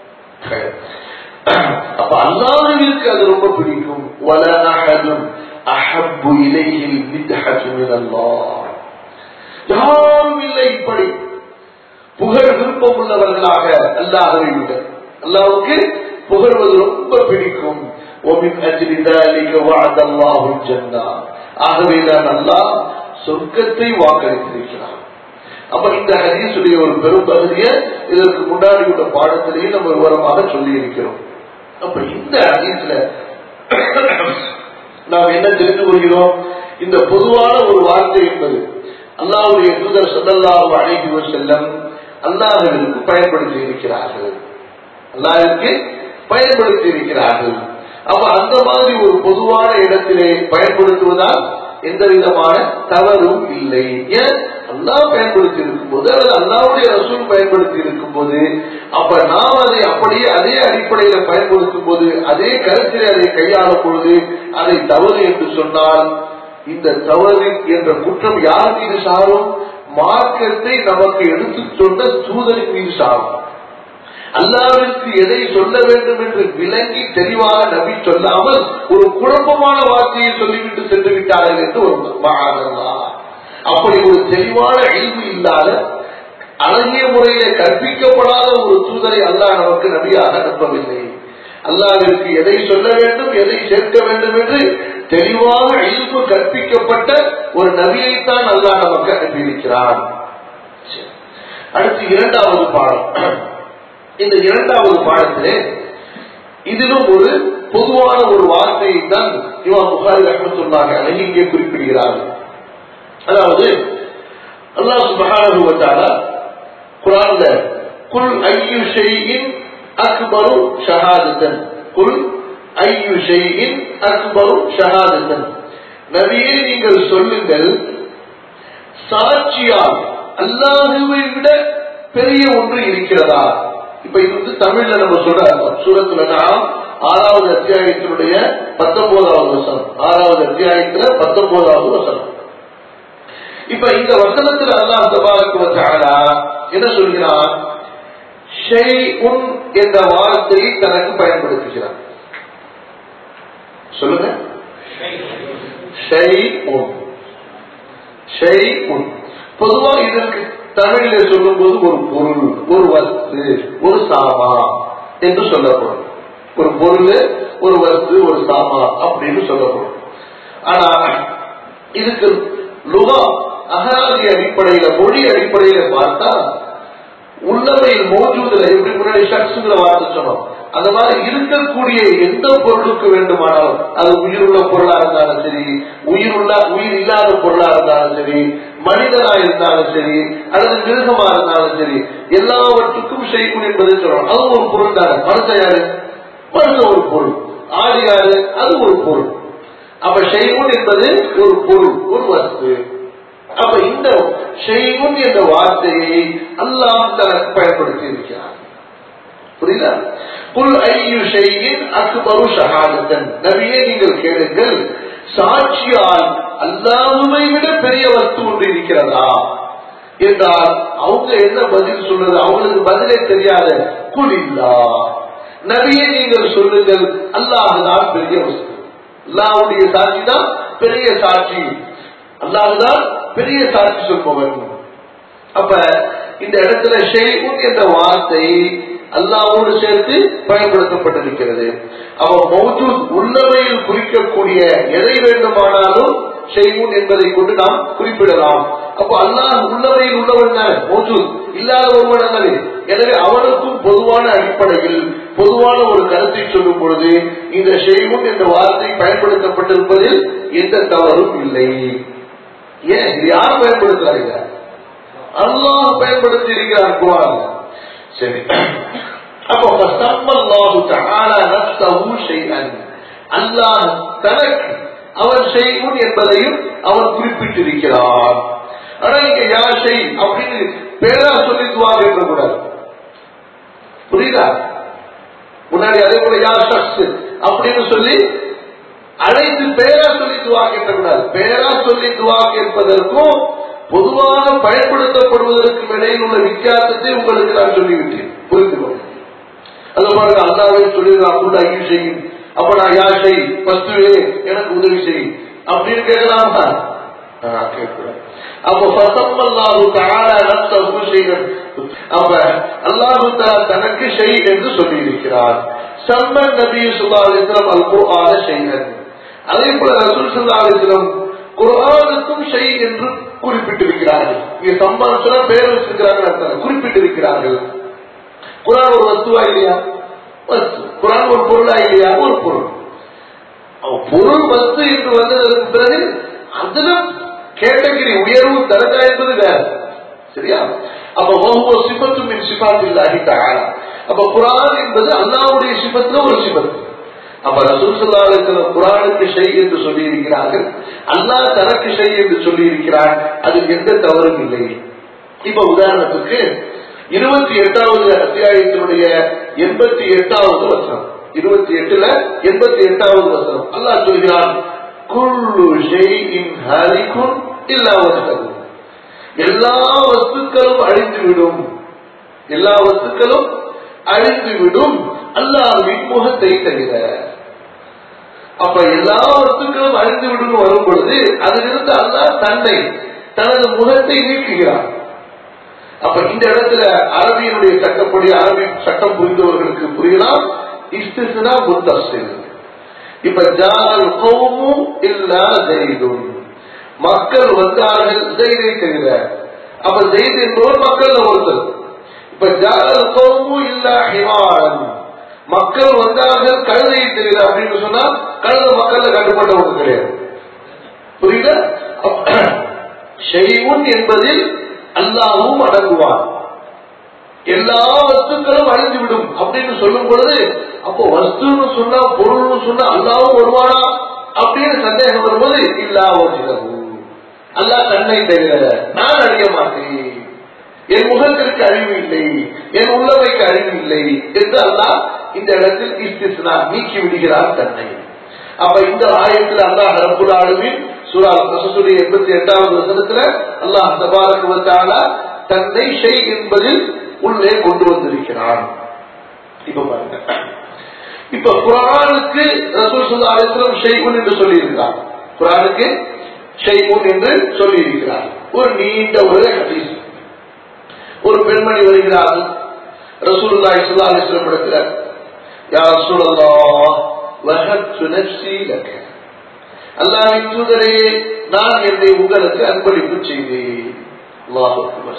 அப்ப அல்லாஹ்விற்கு அது ரொம்ப பிடிக்கும் வல அஹதுன் அஹப்பு இலைஹில் மித்ஹது மினல்லாஹ் யாரும் இல்லை இப்படி புகழ் விருப்பம் உள்ளவர்களாக அல்லாஹவை விட அல்லாஹ்வுக்கு புகழ்வது ரொம்ப பிடிக்கும் ومن أجل ذلك وعد الله الجنة ஆகவே தான் அல்லாஹ் சொர்க்கத்தை வாக்களித்திருக்கிறார் அப்ப இந்த ஹதீஸுடைய ஒரு பெரும் பகுதியை இதற்கு முன்னாடி உள்ள பாடத்திலேயே நம்ம விவரமாக சொல்லி இருக்கிறோம் அப்ப இந்த ஹதீஸ்ல நாம் என்ன தெரிந்து கொள்கிறோம் இந்த பொதுவான ஒரு வார்த்தை என்பது அல்லாஹ்வுடைய தூதர் ஸல்லல்லாஹு அலைஹி வஸல்லம் அல்லாஹ்விற்கு பயன்படுத்தி இருக்கிறார்கள் அல்லாஹ்விற்கு பயன்படுத்தி இருக்கிறார்கள் அப்ப அந்த மாதிரி ஒரு பொதுவான இடத்திலே பயன்படுத்துவதால் எந்த விதமான தவறும் இல்லை ஏன் அல்லாஹ் பயன்படுத்தி இருக்கும் போது அல்லது அல்லாவுடைய ரசூல் பயன்படுத்தி இருக்கும் போது அப்ப நாம் அதை அப்படியே அதே அடிப்படையில பயன்படுத்தும் போது அதே கருத்திலே அதை கையாளும் பொழுது அதை தவறு என்று சொன்னால் இந்த தவறு என்ற குற்றம் யார் மீது சாரும் மார்க்கத்தை நமக்கு எடுத்துச் சொன்ன தூதரின் மீது சாரும் அல்லாவிற்கு எதை சொல்ல வேண்டும் என்று விளங்கி தெளிவாக நபி சொல்லாமல் ஒரு குழப்பமான வார்த்தையை சொல்லிவிட்டு சென்று விட்டார்கள் என்று ஒரு மகானல்லா அப்படி ஒரு தெளிவான அழிவு இல்லாத அழகிய முறையிலே கற்பிக்கப்படாத ஒரு தூதரை அல்லாஹ் நமக்கு நபியாக அனுப்பவில்லை அல்லாவிற்கு எதை சொல்ல வேண்டும் எதை சேர்க்க வேண்டும் என்று தெளிவாக இல்பு கற்பிக்கப்பட்ட ஒரு நபியைத்தான் அல்லாஹ் நமக்கு அனுப்பியிருக்கிறான் சரி. அடுத்து இரண்டாவது பாடம் இந்த இரண்டாவது பாடத்திலே இதிலும் ஒரு பொதுவான ஒரு வார்த்தையை தான் இமாம் புகாரி ரஹமத்துல்லாஹி அலைஹி இங்கே குறிப்பிடுகிறார்கள் அதாவது அல்லாஹ் சுப்ஹானஹு வ தஆலா குர்ஆன்ல குல் ஐயு ஷைஇன் அக்பரு ஷஹாதத்தன் குல் ஐயு ஷைஇன் அக்பரு ஷஹாதத்தன் நபியே நீங்கள் சொல்லுங்கள் சாட்சியால் அல்லாஹுவை விட பெரிய ஒன்று இருக்கிறதா இப்ப இது வந்து தமிழ்ல நம்ம சொல்ற அர்த்தம் சூரத்துல நாம் ஆறாவது அத்தியாயத்தினுடைய பத்தொன்பதாவது வசனம் ஆறாவது அத்தியாயத்துல பத்தொன்பதாவது வசனம் இப்ப இந்த வசனத்துல அல்லாஹ் தபாரக்கு வச்சாலா என்ன சொல்கிறான் ஷெய்உன் என்ற வார்த்தையை தனக்கு பயன்படுத்துகிறான் சொல்லுங்க ஷெய்உன் ஷெய்உன் பொதுவா இதற்கு தமிழில சொல்லும்போது ஒரு பொருள் ஒரு வஸ்து ஒரு சாமா என்று சொல்லப்படும் ஒரு பொருள் ஒரு வஸ்து ஒரு சாமா அப்படின்னு சொல்லப்படும் ஆனா இதுக்கு லுகா அகராதி அடிப்படையில மொழி அடிப்படையில பார்த்தா உள்ளவையில் மோஜூதுல எப்படி முன்னாடி ஷக்ஸுங்கிற வார்த்தை சொன்னோம் அந்த மாதிரி இருக்கக்கூடிய எந்த பொருளுக்கு வேண்டுமானாலும் அது உயிருள்ள பொருளா இருந்தாலும் சரி உயிருள்ள உயிர் இல்லாத பொருளா இருந்தாலும் சரி மனிதனா இருந்தாலும் சரி அல்லது மிருகமா இருந்தாலும் சரி எல்லாவற்றுக்கும் செய்கும் என்பதை சொல்லணும் அது ஒரு பொருள் தானே மனுஷன் யாரு மனுஷன் ஒரு பொருள் ஆடு யாரு அது ஒரு பொருள் அப்ப செய்கும் என்பது ஒரு பொருள் ஒரு வஸ்து அப்ப இந்த செய்கும் என்ற வார்த்தையை அல்லாம் தனக்கு பயன்படுத்தி இருக்கிறார் புரியுதா குல் ஐயு ஷையின் அக்பரு ஷஹாதத்தன் நபியே நீங்கள் கேளுங்கள் சாட்சியால் அல்லாஹுவை விட பெரிய வஸ்து ஒன்று இருக்கிறதா என்றால் அவங்க என்ன பதில் சொல்றது அவங்களுக்கு பதிலே தெரியாத குல் இல்லா நபியே நீங்கள் சொல்லுங்கள் அல்லாஹுதான் பெரிய வஸ்து அல்லாஹுடைய சாட்சி தான் பெரிய சாட்சி அல்லாஹுதான் பெரிய சாட்சி சொல்பவன் அப்ப இந்த இடத்துல ஷெய்குன் என்ற வார்த்தை அல்லாவோடு சேர்த்து பயன்படுத்தப்பட்டிருக்கிறது அவ மௌஜூத் உள்ளவையில் குறிக்கக்கூடிய எதை வேண்டுமானாலும் செய்வோம் என்பதை கொண்டு நாம் குறிப்பிடலாம் அப்ப அல்லாஹ் உள்ளவையில் உள்ளவன் தானே மௌஜூத் இல்லாத ஒருவன் அல்லது எனவே அவனுக்கும் பொதுவான அடிப்படையில் பொதுவான ஒரு கருத்தை சொல்லும் பொழுது இந்த செய்வோம் என்ற வார்த்தை பயன்படுத்தப்பட்டிருப்பதில் எந்த தவறும் இல்லை ஏன் இது யார் பயன்படுத்துறாங்க அல்லாஹ் பயன்படுத்தி இருக்கிறார் குரான் சரி அப்போ ஃபஸ்தம்மல்லாஹு தஆலா நஃப்ஸஹு ஷைஅன் அல்லாஹ் தனக்கு அவன் செய்யும் என்பதையும் அவன் குறிப்பிட்டிருக்கிறான் ஆனா இங்க யார் செய் அப்படின்னு பேரா சொல்லி துவா கேட்கக்கூடாது புரியுதா முன்னாடி அதே போல யார் ஷக்ஸ் அப்படின்னு சொல்லி அழைத்து பேரா சொல்லி துவா கேட்கக்கூடாது பேரா சொல்லி துவா கேட்பதற்கும் பொதுவாக பயன்படுத்தப்படுவதற்கும் இடையில் உள்ள வித்தியாசத்தை உங்களுக்கு நான் சொல்லிவிட்டேன் புரிந்து கொள்ள அது பாருங்க அல்லாவே சொல்லிடுறான் கூட ஐயோ செய்யும் அப்ப நான் யார் செய் பஸ்துவே எனக்கு உதவி செய் அப்படின்னு கேட்கலாமா கேட்கக்கூடாது அப்போ ஃபசம்மல்லாஹு தஆலா நஃப்ஸஹு ஷைஅன் அப்ப அல்லாஹ் தஆலா தனக்கு ஷை என்று சொல்லி இருக்கிறார் சம்மன் நபி ஸல்லல்லாஹு அலைஹி வஸல்லம் அல் குர்ஆன ஷைஅன் அதே போல ரசூல் ஸல்லல்லாஹு அலைஹி வஸல்லம் குர்ஆனுக்கும் ஷை என்று குறிப்பிட்டிருக்கிறார்கள் இங்க சம்மான் சொன்னா பேர் வச்சிருக்கிறார்கள் குறிப்பிட்டிருக்கிறார்கள் குரான் ஒரு வஸ்துவா இல்லையா வஸ்து குரான் ஒரு பொருளா இல்லையா ஒரு பொருள் பொருள் வஸ்து என்று வந்ததற்கு பிறகு அதுல கேட்டகிரி உயர்வு தரகா என்பது வேற சரியா அப்ப ஒவ்வொரு சிபத்தும் என் சிபாத்து இல்லாஹி தஆலா அப்ப குரான் என்பது அல்லாவுடைய சிபத்துல ஒரு சிபத்து அப்ப ரசூல் ஸல்லல்லாஹு அலைஹி வஸல்லம் குர்ஆனுக்கு ஷை என்று சொல்லி இருக்கிறார்கள் அல்லாஹ் தனக்கு ஷை என்று சொல்லி இருக்கிறான் அதில் எந்த தவறும் இல்லை இப்ப உதாரணத்துக்கு இருபத்தி எட்டாவது அத்தியாயத்தினுடைய எண்பத்தி எட்டாவது வசனம் இருபத்தி எட்டுல எண்பத்தி எட்டாவது வசனம் அல்லாஹ் சொல்கிறான் குல்லு ஷைஇன் ஹாலிகுன் இல்லா வஸ்தகு எல்லா வஸ்துக்களும் அழிந்துவிடும் எல்லா வஸ்துக்களும் அழிந்துவிடும் அல்லாஹ்வின் முகத்தை தவிர அப்ப எல்லா வஸ்துக்களும் அழிந்து விடும் வரும் பொழுது அதிலிருந்து அல்லாஹ் தன்னை தனது முகத்தை நீக்குகிறார் அப்ப இந்த இடத்துல அரபியினுடைய சட்டப்படி அரபி சட்டம் புரிந்தவர்களுக்கு புரியலாம் இஸ்திஸ்னா முத்தஸ்தில் இப்ப ஜால் கௌமு இல்லா ஜெய்தும் மக்கள் வந்தார்கள் ஜெய்தை தவிர அப்ப ஜெய்து என்பவர் மக்கள் ஒருத்தர் இப்ப ஜால் கௌமு இல்லா ஹிமாரன் மக்கள் வந்தார்கள் கழுதையை தவிர அப்படின்னு சொன்னா கழுத மக்கள்ல கட்டுப்பட்டவங்க கிடையாது புரியுத ஷெய்வுன் என்பதில் அல்லாவும் அடங்குவான் எல்லா வஸ்துக்களும் அழிந்து விடும் அப்படின்னு சொல்லும் பொழுது அப்போ வஸ்துன்னு சொன்னா பொருள்னு சொன்னா அல்லாவும் வருவானா அப்படின்னு சந்தேகம் வரும்போது இல்லா வசிதகு அல்லாஹ் தன்னை தவிர நான் அறிய மாட்டேன் என் முகத்திற்கு அறிவு இல்லை என் உள்ளமைக்கு அறிவு இல்லை என்று அல்லாஹ் இந்த இடத்தில் இஸ்திஸ்னா நீக்கி விடுகிறார் தன்னை அப்ப இந்த ஆயத்தில் அல்லாஹ் ரப்புல் ஆலமீன் சூரா ரசூலுடைய எண்பத்தி எட்டாவது வசனத்துல அல்லாஹ் தபாரக்கு வத்தால தன்னை ஷெய் என்பதில் உள்ளே கொண்டு வந்திருக்கிறான் இப்ப பாருங்க இப்ப குரானுக்கு ரசூல் சுல்லா அலிஸ்லாம் ஷெய்குன் என்று சொல்லியிருக்கிறார் குரானுக்கு ஷெய்குன் என்று சொல்லியிருக்கிறார் ஒரு நீண்ட ஒரு ஹதீஸ் ஒரு பெண்மணி வருகிறார்கள் ரசூலுல்லாஹி ஸல்லல்லாஹு அலைஹி வஸல்லம் இடத்துல யா ரசூலல்லாஹ் வஹப்து நஃப்ஸி லக அல்லாஹ்வின் தூதரே நான் என்னை உங்களுக்கு அர்ப்பணிப்பு செய்தேன் அல்லாஹ் அக்பர்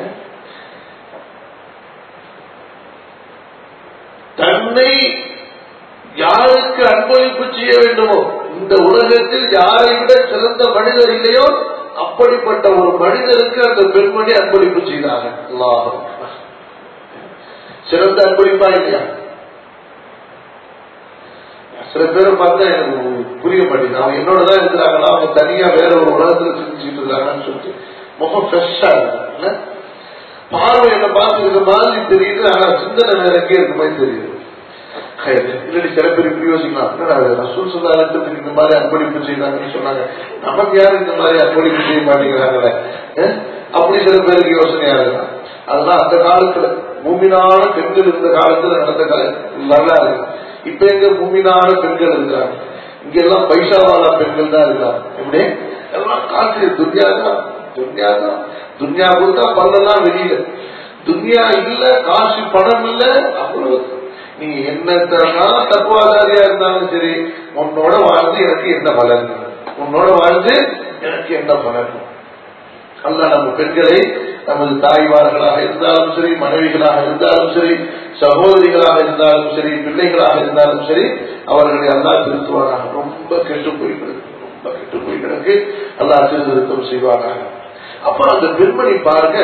தன்னை யாருக்கு அர்ப்பணிப்பு செய்ய வேண்டுமோ இந்த உலகத்தில் யாரை விட சிறந்த மனிதர் இல்லையோ அப்படிப்பட்ட ஒரு மனிதருக்கு அந்த பெண்மணி அர்ப்பணிப்பு செய்தார்கள் அல்லாஹ் அக்பர். சிறந்த அர்ப்பணிப்பா இல்லையா சில பேரை பார்த்தா எனக்கு புரிய மாட்டேங்குது அவங்க என்னோட தான் இருக்கிறாங்களா அவங்க தனியா வேற ஒரு உலகத்துல சிந்திச்சுட்டு இருக்காங்கன்னு சொல்லிட்டு முகம் ஃப்ரெஷ்ஷா இருக்கு பார்வை என்ன பார்த்து இருக்க மாதிரி தெரியுது ஆனா சிந்தனை வேற எங்கே இருக்க மாதிரி தெரியுது இல்லடி சில பேர் இப்படி யோசிக்கலாம் என்னடா இது ரசூல் சுல்லாலத்துக்கு இந்த மாதிரி அர்ப்பணிப்பு செய்தாங்கன்னு சொன்னாங்க நமக்கு யாரும் இந்த மாதிரி அர்ப்பணிப்பு செய்ய மாட்டேங்கிறாங்களே அஹ்? அப்படி சில பேருக்கு யோசனையா இருக்கலாம் அதெல்லாம் அந்த காலத்துல மூமினான பெண்கள் இருந்த காலத்துல நடந்த கால வரலாறு இப்ப எங்க மூமினான பெண்கள் இருக்கிறாங்க இங்க எல்லாம் பைசாவாலா பெண்கள் தான் இருக்காங்க எப்படி எல்லாம் காசு துன்யா தான் துன்யா தான் துன்யா கொடுத்தா பல்லெல்லாம் வெளியில துன்யா இல்ல காசு பணம் இல்ல அவ்வளவு நீ என்ன தரனாலும் தப்புவாதாரியா இருந்தாலும் சரி உன்னோட வாழ்ந்து எனக்கு என்ன பலன் உன்னோட வாழ்ந்து எனக்கு என்ன பலன் அல்ல நம்ம பெண்களை நமது தாய்மார்களாக இருந்தாலும் சரி மனைவிகளாக இருந்தாலும் சரி சகோதரிகளாக இருந்தாலும் சரி பிள்ளைகளாக இருந்தாலும் சரி அவர்களை அல்லா திருத்துவானாக ரொம்ப கெட்டு போய் கிடக்கு ரொம்ப கெட்டு போய் கிடக்கு அல்லா திருத்தம் செய்வானாக அப்ப அந்த பெண்மணி பாருங்க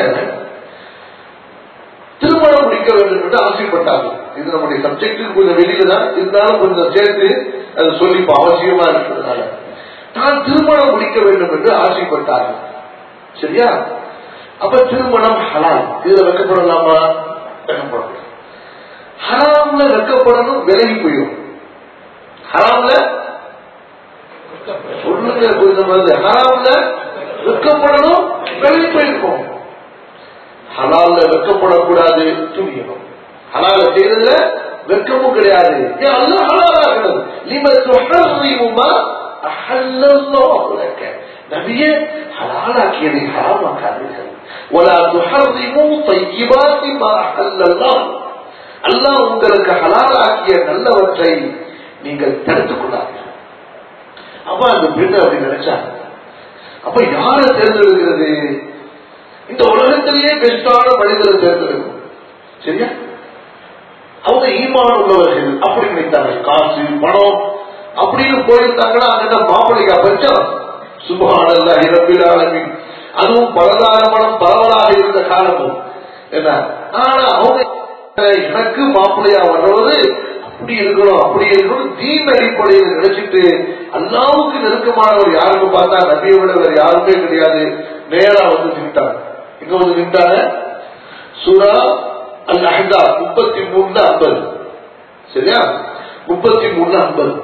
திருமணம் முடிக்க வேண்டும் என்று ஆசைப்பட்டாங்க இது நம்முடைய சப்ஜெக்டுக்கு கொஞ்சம் வெளியில தான் இருந்தாலும் கொஞ்சம் சேர்த்து அது சொல்லி இப்ப அவசியமா இருக்கிறதுனால நான் திருமணம் முடிக்க வேண்டும் என்று ஆசைப்பட்டார்கள் சரியா அப்ப திருமணம் ஹலால் இதுல வெக்கப்படலாமா வெக்கப்படலாம் ஹராம்ல வெக்கப்படணும் விலகி போயிடும் ஹராம்ல சொல்லுங்க கொஞ்சம் வந்து ஹராம்ல வெக்கப்படணும் விலகி போயிருக்கும் ஹலால்ல வெக்கப்படக்கூடாது துணியணும் ஹலால செய்யறதுல வெக்கமும் கிடையாது ஏன் அல்லாஹ் ஹலாலாகிறது லிம துஹர்ரிமுமா அஹல்லல்லாஹு லக்க நபியே ஹலாலாக்கியதை ஹராமாக்காதீர்கள் ولا تحرموا طيبات ما أحل الله அல்லாஹ் உங்களுக்கு ஹலாலாக்கிய நல்லவற்றை நீங்கள் தடுத்துக் கொள்ளாதீர்கள் அப்ப அந்த பெண் அப்படி நினைச்சாங்க அப்ப யாரை தேர்ந்தெடுக்கிறது இந்த உலகத்திலேயே பெஸ்டான மனிதரை தேர்ந்தெடுக்கும் சரியா அவங்க ஈமான் உள்ளவர்கள் அப்படி நினைத்தாங்க காசு பணம் அப்படின்னு போயிருந்தாங்கன்னா அங்கிட்ட மாப்பிள்ளைக்கா பஞ்சம் சுபகானல்ல இரப்பில் ஆலமின் அதுவும் பலதார பணம் பரவலாக இருந்த காலமும் என்ன ஆனா அவங்க எனக்கு மாப்பிள்ளையா வர்றது அப்படி இருக்கணும் அப்படி இருக்கணும் தீன் அடிப்படையில் நினைச்சிட்டு அல்லாவுக்கு நெருக்கமானவர் யாருக்கு பார்த்தா நபியை விட வேற யாருமே கிடையாது நேரா வந்து நின்ட்டாங்க எங்க வந்து நின்றாங்க சூரா அல் அஹ்தா முப்பத்தி மூணுல ஐம்பது சரியா முப்பத்தி மூணுல ஐம்பது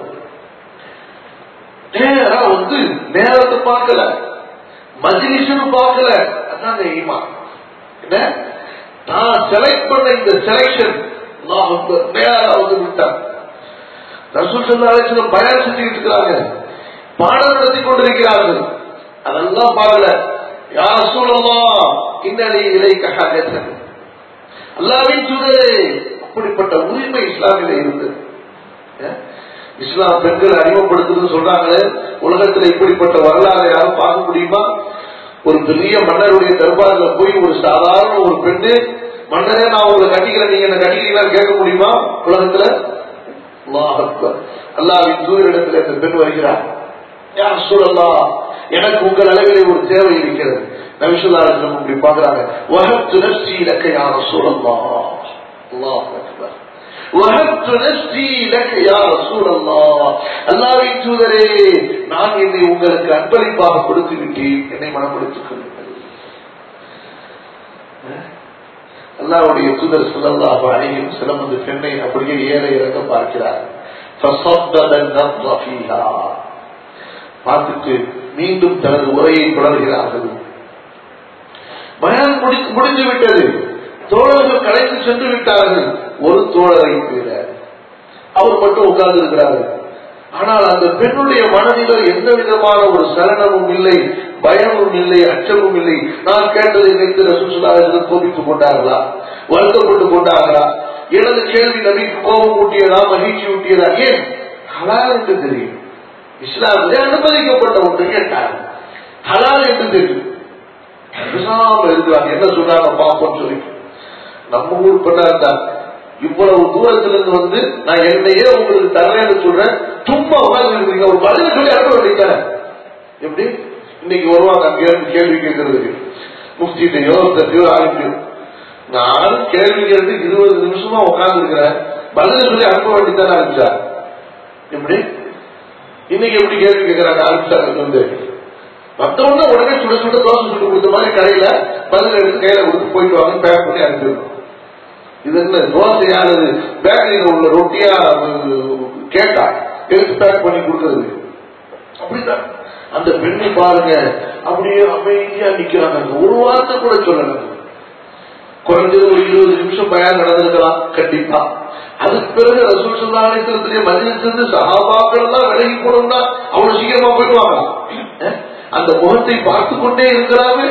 நேரா வந்து நேரத்தை பார்க்கல மஜ்லிஸ்னு பார்க்கல அதான் ஈமா என்ன நான் செலக்ட் பண்ண இந்த செலக்ஷன் நேரா வந்து விட்டான் ரசூல் சல்லா அலிஸ்லம் பயணம் செஞ்சுக்கிட்டு இருக்கிறாங்க பாடம் நடத்தி கொண்டிருக்கிறார்கள் அதெல்லாம் பார்க்கல யார் சூழலா இன்னடி இலை கஹாகத்தன் அல்லாவின் சூழலே அப்படிப்பட்ட உரிமை இஸ்லாமில இருந்தது இஸ்லாம் பெண்கள் அறிமுகப்படுத்துன்னு சொல்றாங்களே உலகத்துல இப்படிப்பட்ட வரலாறு யாரும் பார்க்க முடியுமா ஒரு பெரிய மன்னருடைய தர்பாரில் போய் ஒரு சாதாரண ஒரு பெண்ணு மன்னரே நான் உங்களை கட்டிக்கிறேன் நீங்க என்ன கட்டிக்கிறீங்களான்னு கேட்க முடியுமா உலகத்துல அல்லாவின் தூரிடத்துல இந்த பெண் வருகிறார் யார் சூழல்லா எனக்கு உங்கள் அளவிலே ஒரு தேவை இருக்கிறது நபிசுல்லாசனம் இப்படி பாக்குறாங்க வகத்து நப்சி இலக்க யார சூழல்லா அல்லாஹ் அக்பர் وَهَبْتُ نَفْسِي لَكَ يَا رَسُولَ اللَّهِ அல்லாஹ்வின் தூதரே நான் என்னை உங்களுக்கு அன்பளிப்பாக கொடுத்து விட்டேன் என்னை மனப்படுத்திக் கொள்ளுங்கள் அல்லாஹ்வுடைய தூதர் ஸல்லல்லாஹு அலைஹி வஸல்லம் அந்த பெண்ணை அப்படியே ஏற இறங்க பார்க்கிறார் فَصَدَّدَ النَّبْضَ فِيهَا பார்த்துட்டு மீண்டும் தனது உரையை தொடர்கிறார்கள் பயான் முடி- முடிந்து விட்டது தோழர்கள் கலைத்து சென்று விட்டார்கள் ஒரு தோழரை தவிர அவர் மட்டும் உட்கார்ந்து இருக்கிறார்கள் ஆனால் அந்த பெண்ணுடைய மனதில் எந்த விதமான ஒரு சலனமும் இல்லை பயமும் இல்லை அச்சமும் இல்லை நான் கேட்டதை நினைத்து ரசூசுல்லாஹ் கோபித்துக் கொண்டார்களா வருத்தப்பட்டு கொண்டார்களா எனது கேள்வி நபிக்கு கோபம் ஊட்டியதா மகிழ்ச்சி ஊட்டியதா ஏன் ஹலால் என்று தெரியும் இஸ்லாமிலே அனுமதிக்கப்பட்ட ஒன்று கேட்டார்கள் ஹலால் என்று தெரியும் பேசாம இருக்கிறாங்க என்ன சொல்றாங்க பாப்போம் சொல்லி நம்ம ஊர் பெண்ணா இருந்தா இவ்வளவு தூரத்துல இருந்து வந்து நான் என்னையே உங்களுக்கு தரேன்னு சொல்றேன் சும்மா உட்கார்ந்து இருக்கீங்க ஒரு பதில சொல்லி அனுப்ப வேண்டியதானே எப்படி இன்னைக்கு வருவாங்க அங்க இருந்து கேள்வி கேட்கறதுக்கு முஃப்திட்டையோ தட்டியோ ஆளுக்கு நான் கேள்வி கேட்டு இருபது நிமிஷமா உட்கார்ந்து இருக்கிறேன் பதில சொல்லி அனுப்ப வேண்டியதானே ஆரம்பிச்சா எப்படி இன்னைக்கு எப்படி கேள்வி கேட்கறாங்க ஆரம்பிச்சாங்க வந்து மத்தவங்க உடனே சுட சுட தோசை சுட்டு கொடுத்த மாதிரி கடையில பதில் எடுத்து கையில கொடுத்து போயிட்டு வாங்க பேக் பண்ணி அனுப்பிடணும் இது என்ன தோசை யாரு பேக்கரியில உள்ள ரொட்டியா அஹ், கேட்டா எடுத்து பேக் பண்ணி கொடுக்கறது அப்படிதான் அந்த பெண்ணை பாருங்க அப்படியே அமைதியா நிக்கிறாங்க ஒரு வார்த்தை கூட சொல்லல குறைஞ்சது ஒரு இருபது நிமிஷம் பயன் நடந்திருக்கலாம் கண்டிப்பா அதுக்கு பிறகு ரசூல் சுல்லாலயத்திலே மதிலிருந்து சகாபாக்கள் எல்லாம் விலகி போனோம்னா அவ்வளவு சீக்கிரமா போயிடுவாங்க அஹ், அந்த முகத்தை பார்த்து கொண்டே இருக்கிறாமே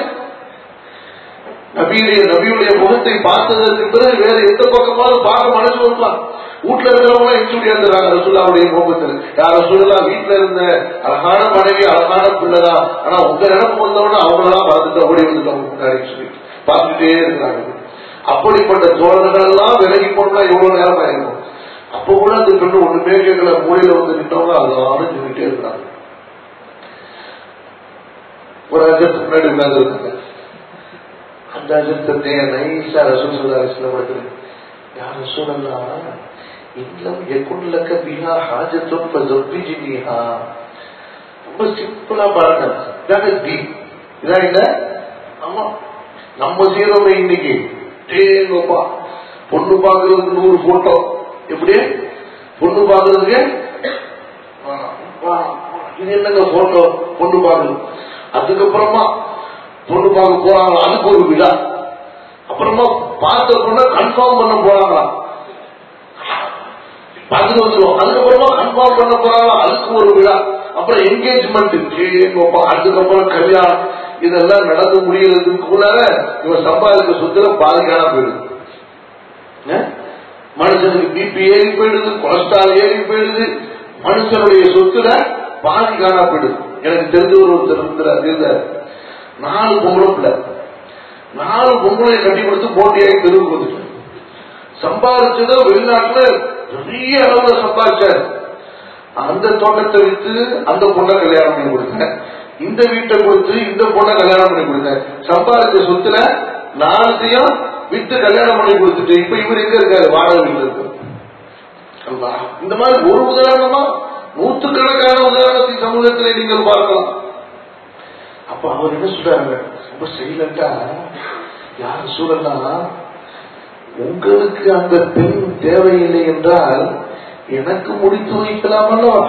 நபியுடைய நபியுடைய முகத்தை பார்த்ததற்கு பிறகு வேற எந்த பக்கமாவது பார்க்க மனசு வரலாம் வீட்டுல இருக்கிறவங்க எச்சுடி இருந்துறாங்க ரசூல்லாவுடைய முகத்தில் யார் ரசூல்லா வீட்டுல இருந்த அழகான மனைவி அழகான பிள்ளைதான் ஆனா உங்க நினைப்பு வந்தவொடனே அவங்களெல்லாம் பார்த்துட்டு ஓடி வந்துட்டாங்க முன்னாடி சொல்லி பார்த்துட்டே இருக்கிறாங்க அப்படிப்பட்ட தோழர்கள் எல்லாம் விலகி போனா எவ்வளவு நேரம் ஆயிருக்கும் அப்ப கூட அந்த பெண்ணு ஒண்ணுமே கேட்கல மூலையில வந்து நின்றவங்க அதெல்லாம் சொல்லிட்டே இருக்கிறாங்க ஒரு அஜத்து முன்னாடி உட்கார்ந்து இருக்காங்க அந்த அஜத்தை நைசா ரசூல் சொல்லா இஸ்லாம் யார் ரசூலல்லா இல்லம் எக்குன் லக்க பிஹா ஹாஜத்தும் ஃபஸவ்விஜ்னிஹா ரொம்ப சிம்பிளா பாருங்க இதாங்க டீப் இதான் என்ன ஆமா நம்ம செய்யறோமே இன்னைக்கு டேங்கப்பா பொண்ணு பாக்குறதுக்கு நூறு போட்டோ எப்படி பொண்ணு பாக்குறதுக்கு வேணாம், வேணாம். இது என்னங்க போட்டோ பொண்ணு பாக்குறது அதுக்கப்புறமா பொண்ணு பார்க்க போறாங்களா அதுக்கு ஒரு விழா அப்புறமா பார்த்த பொண்ணை கன்ஃபார்ம் பண்ண போறாங்களா பார்த்துட்டு வந்துருவோம் அதுக்கப்புறமா கன்ஃபார்ம் பண்ண போறாங்களா அதுக்கு ஒரு விழா அப்புறம் என்கேஜ்மெண்ட் அதுக்கப்புறம் கல்யாணம் இதெல்லாம் நடந்து முடியறதுக்குள்ளார இவன் சம்பாதிக்க சொத்துல பாதிக்கான போயிடுது ஏ? மனுஷனுக்கு பிபி ஏறி போயிடுது கொலஸ்ட்ரால் ஏறி போயிடுது மனுஷனுடைய சொத்துல பாதி காணா போயிடுது எனக்கு தெரிஞ்ச ஒரு ஒருத்தர் இருந்தார் இருந்தார் நாலு பொம்பளை பிள்ளை நாலு பொம்பளை கட்டி கொடுத்து போட்டியாகி தெருவுக்கு வந்துட்டு சம்பாதிச்சதோ வெளிநாட்டுல பெரிய அளவுல சம்பாதிச்சார் அந்த தோட்டத்தை வித்து அந்த பொண்ணை கல்யாணம் பண்ணி கொடுத்தேன் இந்த வீட்டை கொடுத்து இந்த பொண்ணை கல்யாணம் பண்ணி கொடுத்தேன் சம்பாதிச்ச சொத்துல நாலுத்தையும் வித்து கல்யாணம் பண்ணி கொடுத்துட்டு இப்ப இவர் எங்க இருக்காரு வாடகை வீட்டுல இருக்கு அல்லாஹ். இந்த மாதிரி ஒரு உதாரணமா நூற்றுக்கணக்கான உதாரணத்தை சமூகத்திலே நீங்கள் பார்க்கலாம் அப்ப அவர் என்ன சொல்றாங்க ரொம்ப சைலண்டா யார் சூழல்னா உங்களுக்கு அந்த பெண் தேவையில்லை என்றால் எனக்கு முடித்து வைக்கலாம் அல்லவா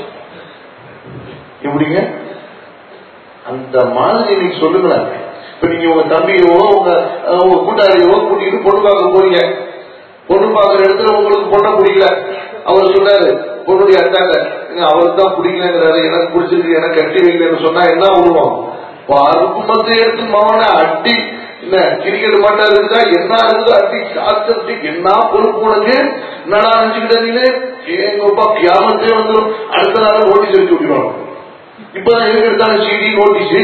எப்படிங்க அந்த மாதிரி நீங்க சொல்லுங்களேன் இப்ப நீங்க உங்க தம்பியவோ உங்க அஹ், உங்க கூட்டாளியவோ கூட்டிட்டு பொண்ணு பார்க்க போறீங்க பொண்ணு பார்க்குற இடத்துல உங்களுக்கு பொண்ணை பிடிக்கல அவர் சொன்னாரு பொண்ணுடைய அட்டாங்க அவருக்கு தான் பிடிக்கலங்கிறாரு எனக்கு பிடிச்சிருக்கு எனக்கு கட்டி வைக்கலன்னு சொன்னா என்ன விடுவோம் பருப்பு மத்த எடுத்து மவனை அட்டி என்ன கிரிக்கெட் மாட்டா இருக்குதா என்ன இருக்குதோ அட்டி சாஸ்திரத்து என்ன பொறுப்பு உனக்கு என்னடா நினைச்சுக்கிட்ட நீ எங்கப்பா கியாமத்தே வந்துடும் அடுத்த நாள் நோட்டீஸ் எடுத்து விட்டுருவாங்க இப்பதான் எதுக்கு எடுத்தாலும் சிடி நோட்டீஸ்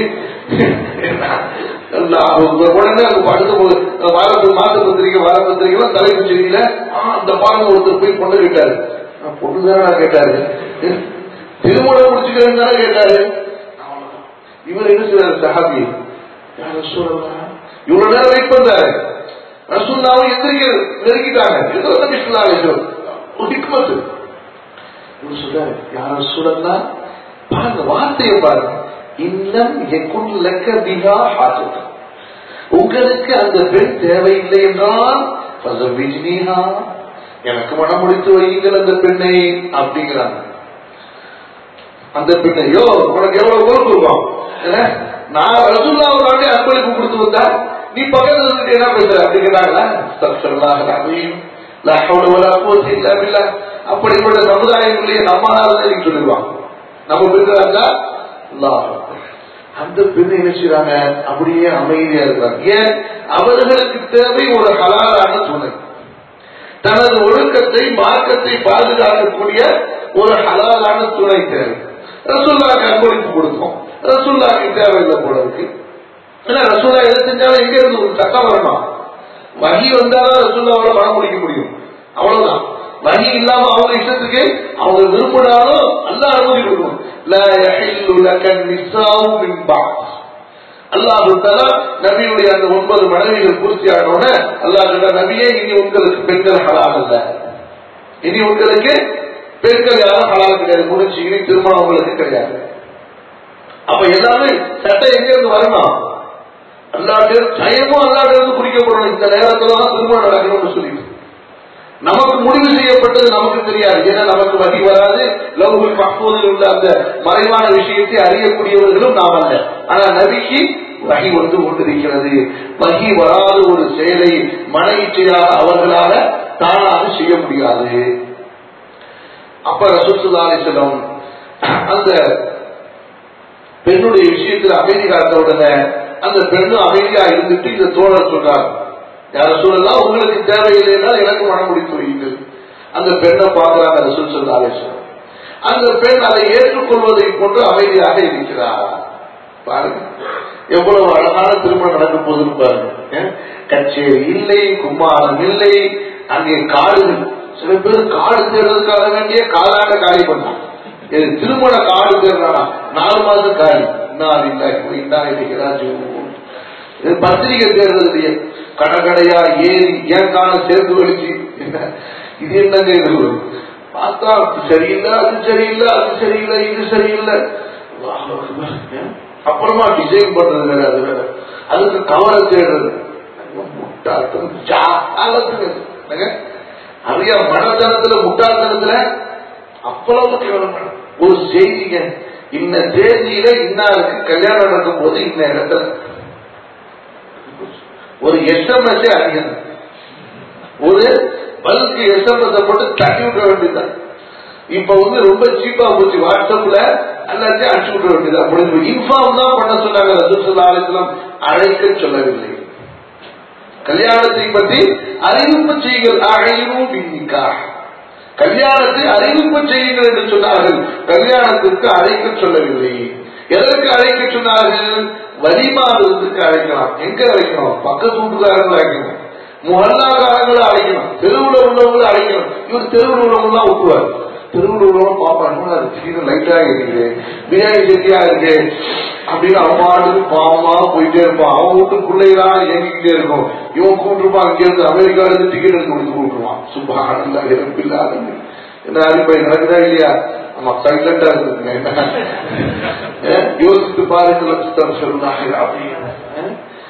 உடனே அங்க அடுத்த ஒரு வாரத்து மாச பத்திரிக்கை வார பத்திரிக்கை தலைப்பு செய்தியில ஆ, அந்த பாருங்க ஒருத்தர் போய் பொண்ணு கேட்டாரு நான் பொண்ணு தானே கேட்டாரு திருமணம் முடிச்சுக்கிறேன் தானே கேட்டாரு அவ்வளவுதான். இவர் என்ன செய்யறாரு சஹாபி யார் ரசூலல்லா இவ்வளவு நேரம் வெயிட் பண்றாரு ரசூல்லாவும் எந்திரிக்க நெருங்கிட்டாங்க ஏதோ நபி ஸல்லல்லாஹு அலைஹி வஸல்லம் ஒரு ஹிக்மத்து இவர் சொல்றாரு யார சொல்லலாம் பாருங்க வார்த்தையை பாருங்க இன்னம் எக்குன் லக்க பிகா ஹாஜத் உங்களுக்கு அந்த பெண் தேவையில்லை என்றால் ஃபஸவ்விஜ்னிஹா, எனக்கு மனம் முடித்து வையுங்கள் அந்த பெண்ணை அப்படிங்கிறாங்க அந்த பெண்ணையோ உனக்கு எவ்வளவு பொறுப்பு இருக்கும் என்ன? நான் ரசூல்லா ஒரு வாட்டி அன்பளிப்பு கொடுத்து வந்தா நீ பக்கத்துல இருந்துட்டு என்ன பேசுற அப்படி கேட்டாங்களா அஸ்தக்ஃபிருல்லாஹ் அல்-அஸீம். லா ஹவ்ல வலா குவத்த இல்லா பில்லாஹ். அப்படிப்பட்ட சமுதாயங்களே நம்மளால நீங்க சொல்லிடுவாங்க நம்ம பெண்களா அல்லாஹ் அக்பர். அந்த பெண் என்ன செய்றாங்க அப்படியே அமைதியா இருக்கிறாங்க ஏன் அவர்களுக்கு தேவை ஒரு ஹலாலான துணை தனது ஒழுக்கத்தை மார்க்கத்தை பாதுகாக்கக்கூடிய ஒரு ஹலாலான துணை தேவை ரசூல்லாக்கு அன்பளிப்பு கொடுத்தோம் ரசூல்லாக்கு தேவையில்லை போல இருக்கு ஏன்னா ரசூல்லா எதை செஞ்சாலும் எங்க இருந்து ஒரு சட்டம் வரணும் வகி வந்தாதான் ரசூல்லாவோட பணம் முடிக்க முடியும் அவ்வளவுதான் வகி இல்லாம அவங்க இஷ்டத்துக்கு அவங்க விரும்பினாலும் அல்ல அனுமதி கொடுக்கணும் லா யஹில்லு லக நிசாஉ மின் பஅத் அல்லாஹு தஆலா நபியுடைய அந்த ஒன்பது மனைவிகள் பூர்த்தியான உடனே அல்லாஹ் சொல்ற நபியே இனி உங்களுக்கு பெண்கள் ஹலால் அல்ல இனி உங்களுக்கு பெண்கள் யாரும் ஹலால் கிடையாது முடிச்சு இனி திருமணம் உங்களுக்கு கிடையாது அப்ப எல்லாமே சட்டம் எங்க இருந்து வரணும் அல்லாட்டு ஜயமும் அல்லாட்டு இருந்து குறிக்கப்படணும் இந்த நேரத்துல தான் திருமணம் நடக்கணும்னு சொல்லிட்டு நமக்கு முடிவு செய்யப்பட்டது நமக்கு தெரியாது ஏன்னா நமக்கு வகி வராது லவ்குல் மஹ்பூதில் உள்ள அந்த மறைவான விஷயத்தை அறியக்கூடியவர்களும் நாம் அல்ல ஆனா நபிக்கு வகி வந்து கொண்டிருக்கிறது வகி வராத ஒரு செயலை மன இச்சையாக அவர்களால தானாக செய்ய முடியாது அப்ப ரசூசுல்லா அலிஸ்லம் அந்த பெண்ணுடைய விஷயத்தில் அமைதி காத்த உடனே அந்த பெண்ணும் அமைதியா இருந்துட்டு இந்த தோழர் சொல்றார் யார சொல்லலாம் உங்களுக்கு தேவையில்லைன்னா எனக்கு மனம் முடித்து வையுங்கள் அந்த பெண்ணை பார்க்கிறாங்க ரசூல் சொல்லா அலிஸ்லம் அந்த பெண் அதை ஏற்றுக்கொள்வதை போன்று அமைதியாக இருக்கிறார் பாருங்க எவ்வளவு அழகான திருமணம் நடக்கும் போதுன்னு பாருங்க ஏன்? கச்சேரி இல்லை கும்மாளம் இல்லை அங்கே காடுகள் சில பேர் காடு தேடுறதுக்காக வேண்டிய காலாண்ட காலி பண்ணான் இது திருமண காடு தேடுறானா நாலு மாசம் காலி நான் இல்லை இந்தா இருக்கிறாச்சு இது பத்திரிகை தேடுறது இல்லையே கடை கடையா ஏறி ஏன் காண சேர்த்து வலிச்சு என்ன இது என்னங்க இது பார்த்தா அது சரியில்லை அது சரியில்லை அது சரியில்லை இது சரியில்லை அல்லாஹ் அக்பர். ஏன்? அப்புறமா டிசைன் பண்றது வேற அது வேற அதுக்கு கவரை தேடுறது முட்டாள்தனம் ஜாலத்துக்கு என்னங்க? நிறைய மடத்தனத்துல முட்டாள்தனத்துல அவ்வளவு கேவலம் ஒரு செய்திங்க இந்த தேதியில இன்னாருக்கு கல்யாணம் நடக்கும் போது இந்த இடத்துல ஒரு எஸ்எம்எஸ் அறியணும் ஒரு பல்க் எஸ்எம்எஸ் போட்டு தட்டி விட வேண்டியதுதான் இப்ப வந்து ரொம்ப சீப்பா போச்சு வாட்ஸ்அப்ல எல்லாத்தையும் அனுப்பிச்சு விட வேண்டியது அப்படி இன்ஃபார்ம் தான் பண்ண சொன்னாங்க ரசூல் ஆலயத்திலும் அழைக்க சொல்லவில்லை கல்யாணத்தை பற்றி அறிவிப்பு செய்யுங்கள் அழையும் பின்னிக்கா கல்யாணத்தை அறிவிப்பு செய்யுங்கள் என்று சொன்னார்கள் கல்யாணத்திற்கு அழைக்க சொல்லவில்லை எதற்கு அழைக்க சொன்னார்கள் வலிமாதத்துக்கு அழைக்கலாம் எங்க அழைக்கணும் பக்கத்து வீட்டுக்காரங்களை அழைக்கணும் முகல்லாக்காரங்களை அழைக்கணும் தெருவுல உள்ளவங்களை அழைக்கணும் இவர் தெருவுல உள்ளவங்க தான் விட்டுவார் தெருவுல உள்ளவங்க பாப்பாங்க அது சீக்கிரம் லைட்டா இருக்குது பிரியாணி செட்டியா இருக்கு அப்படின்னு அவன் பாட்டுக்கு பாவமா போயிட்டே இருப்பான் அவன் வீட்டுக்குள்ளேதான் இயங்கிக்கிட்டே இருக்கும் இவன் கூப்பிட்டுருப்பான் இங்க இருந்து அமெரிக்கால இருந்து டிக்கெட் எடுத்து கொடுத்து கூப்பிட்டுருவான் சுபானந்தா இறப்பில்லாத என்ன அடிப்படை நடக்குதா இல்லையா ஆமா சைலண்டா இருக்குங்க என்ன ஏன்? யோசித்து பாருங்கள் புத்தகம் சொன்னாங்க அப்படின்னு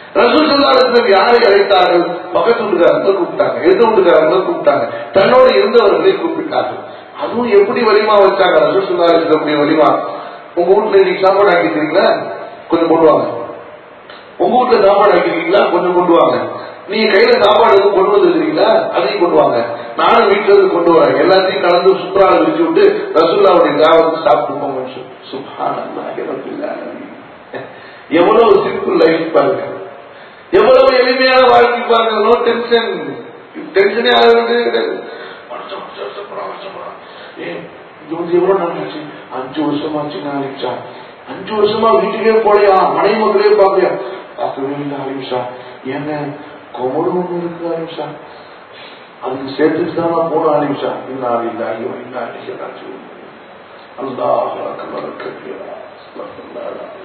ரசூல் யாரை அழைத்தார்கள் பக்கத்து வீட்டுக்காரங்களை கூப்பிட்டாங்க எந்த வீட்டுக்காரங்களை கூப்பிட்டாங்க தன்னோடு இருந்தவர்களை கூப்பிட்டார்கள் அதுவும் எப்படி வலிமா வச்சாங்க ரசூல் சொல்லக்கூடிய வலிமா உங்க வீட்டுல இன்னைக்கு சாப்பாடு ஆக்கிக்கிறீங்களா கொஞ்சம் கொண்டு வாங்க உங்க வீட்டுல சாப்பாடு ஆக்கிருக்கீங்களா கொஞ்சம் கொண்டு வாங்க நீங்க கையில சாப்பாடு எதுவும் கொண்டு வந்துருக்கீங்களா அதையும் கொண்டு வாங்க நானும் வீட்டுல இருந்து கொண்டு வரேன் எல்லாத்தையும் கலந்து சுற்றுலா விரிச்சு விட்டு ரசூல்லாவுடைய தாவத்து சாப்பிட்டு போங்க சுபானல்லாஹி ரப்பில் ஆலமீன். எவ்வளவு சிம்பிள் லைஃப் பாருங்க எவ்வளவு எளிமையான வாழ்க்கை பாருங்க நோ டென்ஷன் டென்ஷனே ஆக வேண்டியது கிடையாது வருஷம், வருஷம், வருஷம், வருஷம், வருஷம். ஏன், இது வந்து எவ்வளவு நடந்துச்சு அஞ்சு வருஷமாச்சு நாளைச்சா அஞ்சு வருஷமா வீட்டுக்கே போலையா மனை மக்களே பார்க்கலையா பார்க்கவே இல்லை ஆயுஷா ஏங்க கொமடு ஒண்ணு இருக்கு ஆயுஷா அதுக்கு சேர்த்துட்டு தான் நான் போன ஆயுஷா இன்னாலி இல்லாயோ இன்னாலி இல்லாச்சு அல்லாஹ் அக்பர் கபீரா அஸ்தக்ஃபிருல்லாஹ் அல்-அலீம்.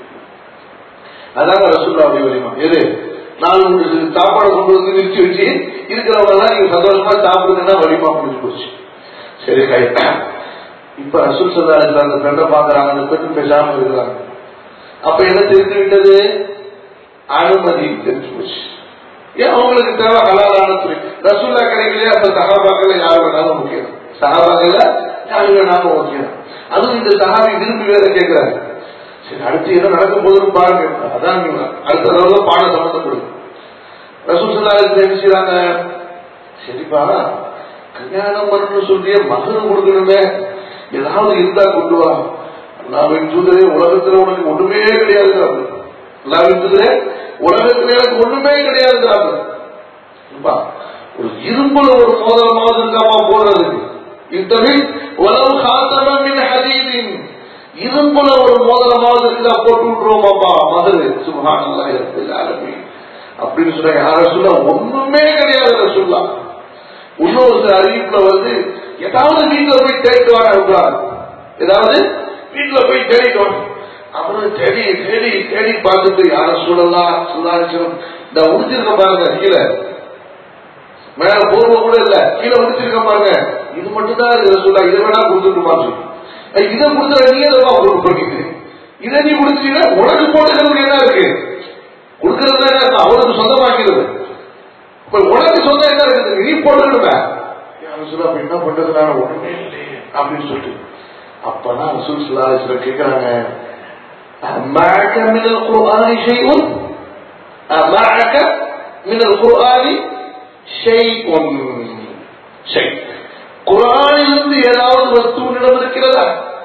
அதாங்க ரசூல்லாவுடைய வலிமா எது நான் உங்களுக்கு சாப்பாடு கொண்டு வந்து நிறுத்தி வச்சு இருக்கிறவங்க எல்லாம் நீங்க சந்தோஷமா சாப்பிடுங்கன்னா வலிமா முடிஞ்சு போச்சு சரி கை இப்ப ரசூல் சல்லா அந்த பெண்ணை பாக்குறாங்க அந்த பெண்ணு பேசாம இருக்கிறாங்க அப்ப என்ன தெரிந்து விட்டது அனுமதி தெரிஞ்சு போச்சு ஏன் அவங்களுக்கு தேவை ஹலாலான துறை ரசூல்லா கிடைக்கலையா அப்ப சகாபாக்கள் யார் வேணாலும் முக்கியம் சகாபாக்கள் யார் வேணாலும் முக்கியம் அதுவும் இந்த சகாபி விரும்பி வேற கேட்கிறாங்க சரி அடுத்து என்ன நடக்கும் போதுன்னு பாருங்க அதான் நீங்க அடுத்த தடவை பாடம் சம்பந்தப்படுது ரசூல் சல்லா என்ன செய்யறாங்க சரிப்பா கல்யாணம் பண்ணணும்னு சொல்லியே மகன் கொடுக்கணுமே ஏதாவது இருந்தா கொண்டு வா அல்லாவின் தூதரே உலகத்துல உனக்கு ஒண்ணுமே கிடையாது அல்லாவின் தூதரே உலகத்துல எனக்கு ஒண்ணுமே கிடையாது ஒரு இரும்புல ஒரு மோதிரமாவது இருக்காமா போடுறதுக்கு இத்தவில் உலவு காத்தமின் ஹதீதின் இரும்புல ஒரு மோதிரமாவது இருந்தா போட்டு விட்டுருவோமாப்பா மதுரை சுபகானல்லா எல்லாருமே அப்படின்னு சொன்னா யார சொல்ல ஒண்ணுமே கிடையாது சொல்லலாம் இன்னொரு சில அறிவிப்புல வந்து ஏதாவது வீட்டுல போய் தேடிட்டு வாங்க ஏதாவது வீட்டுல போய் தேடிட்டு வாங்க அவரு தேடி தேடி தேடி பார்த்துட்டு யார சொல்லலாம் சுதாரிச்சனும் இந்த உடிச்சிருக்க பாருங்க கீழே மேல போர்வ கூட இல்ல கீழே உடிச்சிருக்க பாருங்க இது மட்டும் தான் இதை சொல்ல இதை வேணா கொடுத்துட்டுமா சொல்லி இதை கொடுத்துற நீ எதமா பண்ணிட்டு இதை நீ குடிச்சீங்கன்னா உனக்கு போட்டுக்கிறது என்ன இருக்கு கொடுக்கறது என்ன இருக்கு அவருக்கு சொந்தமாக்கிறது இப்ப உனக்கு சொந்தம் என்ன இருக்குது நீ போட்டுக்கணுமே சொல்ல அப்ப என்ன பண்றது நான் ஒண்ணுமே இல்லையே அப்படின்னு சொல்லிட்டு அப்பதான் ரசூல் சுல்லாசில கேட்கிறாங்க معك من القرآن شيء معك من القرآن شيء شيء குரானிலிருந்து ஏதாவது வஸ்து உன்னிடம் இருக்கிறதா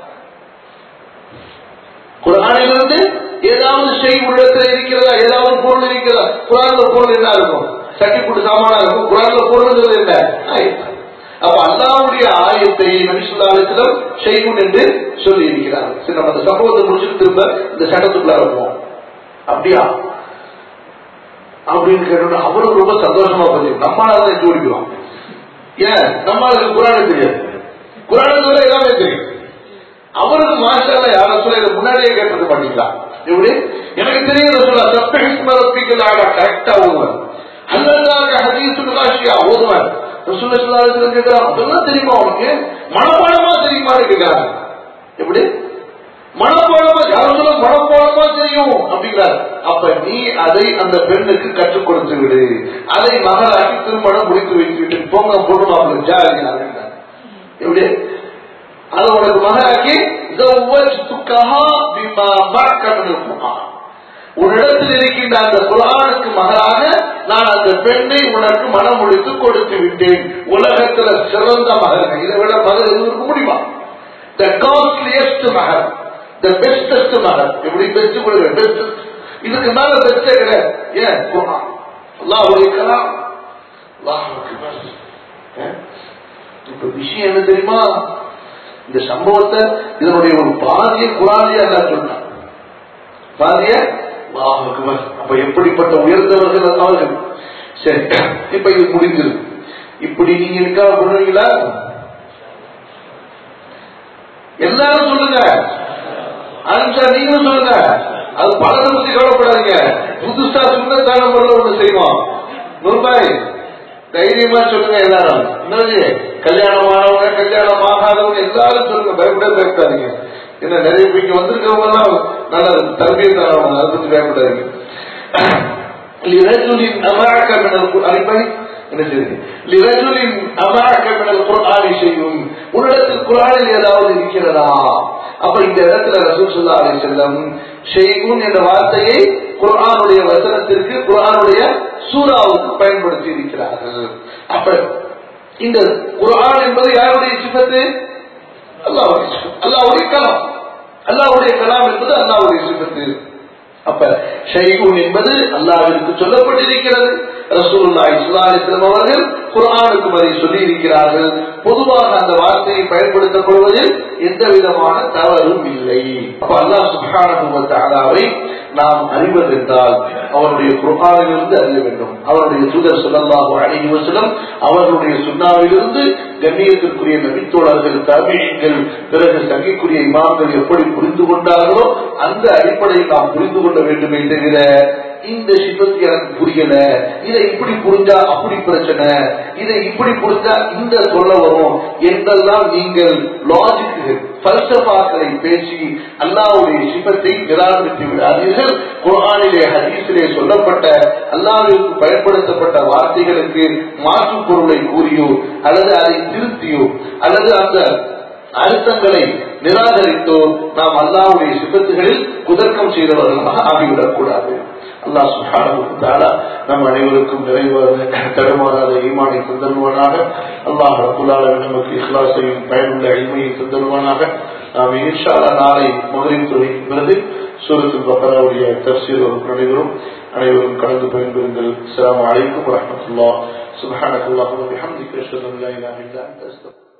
குரானிலிருந்து ஏதாவது செய் உள்ளத்தில் இருக்கிறதா ஏதாவது பொருள் இருக்கிறதா குரான்ல பொருள் என்ன இருக்கும் சட்டி போட்டு சாமானா இருக்கும் குரான்ல பொருள் என்ன அப்ப அல்லாவுடைய ஆயத்தை நபிசுல்லாலத்திடம் செய்யும் என்று சொல்லி இருக்கிறார் சரி நம்ம அந்த சம்பவத்தை முடிச்சுட்டு திரும்ப இந்த சட்டத்துக்குள்ள இருப்போம் அப்படியா அப்படின்னு கேட்டோம்னா அவருக்கு ரொம்ப சந்தோஷமா போச்சு நம்மளால தான் ஜோடிக்கிறோம் ஏன் நம்மளுக்கு குரானு தெரியாது குரானுக்கு வர எல்லாமே தெரியும் அவருக்கு மாஸ்டர்ல யார சொல்ல இதை முன்னாடியே கேட்டிருக்க மாட்டீங்களா எப்படி எனக்கு தெரியும் சொல்ல சப்டிக்கல் ஆக கரெக்டா ஓதுவேன் அல்லதாக ஹதீசுக்கு காஷியா ஓதுவேன் கேட்கிறான் அதெல்லாம் தெரியுமா உனக்கு மனப்பாடமா தெரியுமான்னு கேட்கிறாங்க எப்படி மனப்பாடமா யாரும் சொல்ல மனப்பாடமா தெரியும் அப்படிங்கிறார் அப்ப நீ அதை அந்த பெண்ணுக்கு கற்றுக் கொடுத்து விடு அதை மகளாக்கி திருமணம் முடித்து வைத்து விட்டு போங்க பொண்ணு மாப்பிள்ள ஜாலி எப்படி அதை உனக்கு மகளாக்கி உன்னிடத்தில் இருக்கின்ற அந்த குரானுக்கு மகளாக நான் அந்த பெண்ணை உனக்கு மனம் முடித்து கொடுத்து விட்டேன் உலகத்துல சிறந்த மகன் இதை விட மகன் இருக்க முடியுமா த காஸ்ட்லியஸ்ட் மகன் த பெஸ்டஸ்ட் மகன் எப்படி பெஸ்ட் கொடுக்குற பெஸ்ட் இதுக்கு மேல பெஸ்டே கிடையாது ஏன் குரான் அல்லாஹுடைய கலாம் இப்ப விஷயம் என்ன தெரியுமா இந்த சம்பவத்தை இதனுடைய ஒரு பாதிய குரானியா தான் சொன்னான் பாதிய அப்ப எப்படிப்பட்ட உயர்ந்தவர்கள் அவர்கள் சரி இப்ப இது முடிஞ்சது இப்படி நீங்க இருக்காக பண்ணுவீங்களா எல்லாரும் சொல்லுங்க அனுஷா நீங்களும் சொல்லுங்க அது பலரை பத்தி கவலைப்படாதீங்க புதுசா சுண்ணத்தான முறையில் ஒண்ணு செய்வோம் நூறுபாய் தைரியமா சொல்லுங்க எல்லாரும் என்னது கல்யாணம் ஆனவங்க கல்யாணம் ஆகாதவங்க எல்லாரும் சொல்லுங்க பயப்பட பயப்படாதீங்க என்ன நிறைய பேர் இங்க வந்திருக்கிறவங்க எல்லாம் நல்ல தரபியை தரவங்க அதை பத்தி பயப்படாதீங்க لرجل أمعك من القرآن என்ன செய்யுது لرجل أمعك من القرآن شيء உன்னிடத்தில் குரானில் ஏதாவது இருக்கிறதா அப்ப இந்த இடத்துல ரசூல் சுல்லா அலி செல்லம் ஷெய்குன் என்ற வார்த்தையை குரானுடைய வசனத்திற்கு குரானுடைய சூறாவுக்கு பயன்படுத்தி இருக்கிறார்கள் அப்ப இந்த குரான் என்பது யாருடைய சிபத்து அல்லாவுடைய அல்லாவுடைய கலாம் அல்லாவுடைய கலாம் என்பது அல்லாவுடைய சிபத்து அப்ப ஷைகுன் என்பது அல்லாவிற்கு சொல்லப்பட்டிருக்கிறது ரசூல்லா இஸ்லாமிஸ்லம் அவர்கள் குரானுக்கும் அதை சொல்லி இருக்கிறார்கள் பொதுவாக அந்த வார்த்தையை பயன்படுத்தப்படுவதில் எந்த விதமான தவறும் இல்லை அப்ப அல்லாஹ் சுகானுபவத்தை நாம் அறிவதென்றால் அவருடைய குரானிலிருந்து அறிய வேண்டும் அவருடைய தூதர் சொல்லல்லாஹு அழகி வசலம் அவர்களுடைய சுண்ணாவிலிருந்து கண்ணியத்திற்குரிய நபித்தோழர்கள் தபிகள் பிறகு சகிக்குரிய இமாம்கள் எப்படி புரிந்து கொண்டார்களோ அந்த அடிப்படையில் நாம் புரிந்து கொள்ள வேண்டுமே தவிர இந்த சிபத்து எனக்கு புரியல இதை இப்படி புரிஞ்சா அப்படி பிரச்சனை இதை இப்படி புரிஞ்சா இந்த சொல்ல வரும் என்றெல்லாம் நீங்கள் லாஜிக்குகள் பல்சபாக்களை பேசி அல்லாவுடைய சிபத்தை நிராகரித்து விடாதீர்கள் குரானிலே ஹதீஸிலே சொல்லப்பட்ட அல்லாவிற்கு பயன்படுத்தப்பட்ட வார்த்தைகளுக்கு மாற்று பொருளை கூறியோ அல்லது அதை திருத்தியோ அல்லது அந்த அர்த்தங்களை நிராகரித்தோ நாம் அல்லாவுடைய சிபத்துகளில் குதர்க்கம் செய்தவர்களாக ஆகிவிடக் கூடாது அல்லாஹ் சுஹான நம் அனைவருக்கும் நிறைவாக தடுமாறாத ஈமானை தந்தருவானாக அல்லாஹ் ரபுல்லால நமக்கு இஸ்லாசையும் பயனுள்ள அழிமையை தந்தருவானாக நாம் இன்ஷால நாளை மகளிர் துறையின் பிறகு சூரத்தில் பக்கராவுடைய தப்சீர் ஒரு நடைபெறும் அனைவரும் கலந்து பயன்பெறுங்கள் அஸ்ஸலாமு அலைக்கும் வரஹ்மத்துல்லாஹ் சுப்ஹானக்கல்லாஹு வ பிஹம்திக அஷ்ஹது அன் லா இலாஹா இல்லா அன்த அஸ்தக்ஃபிருக்க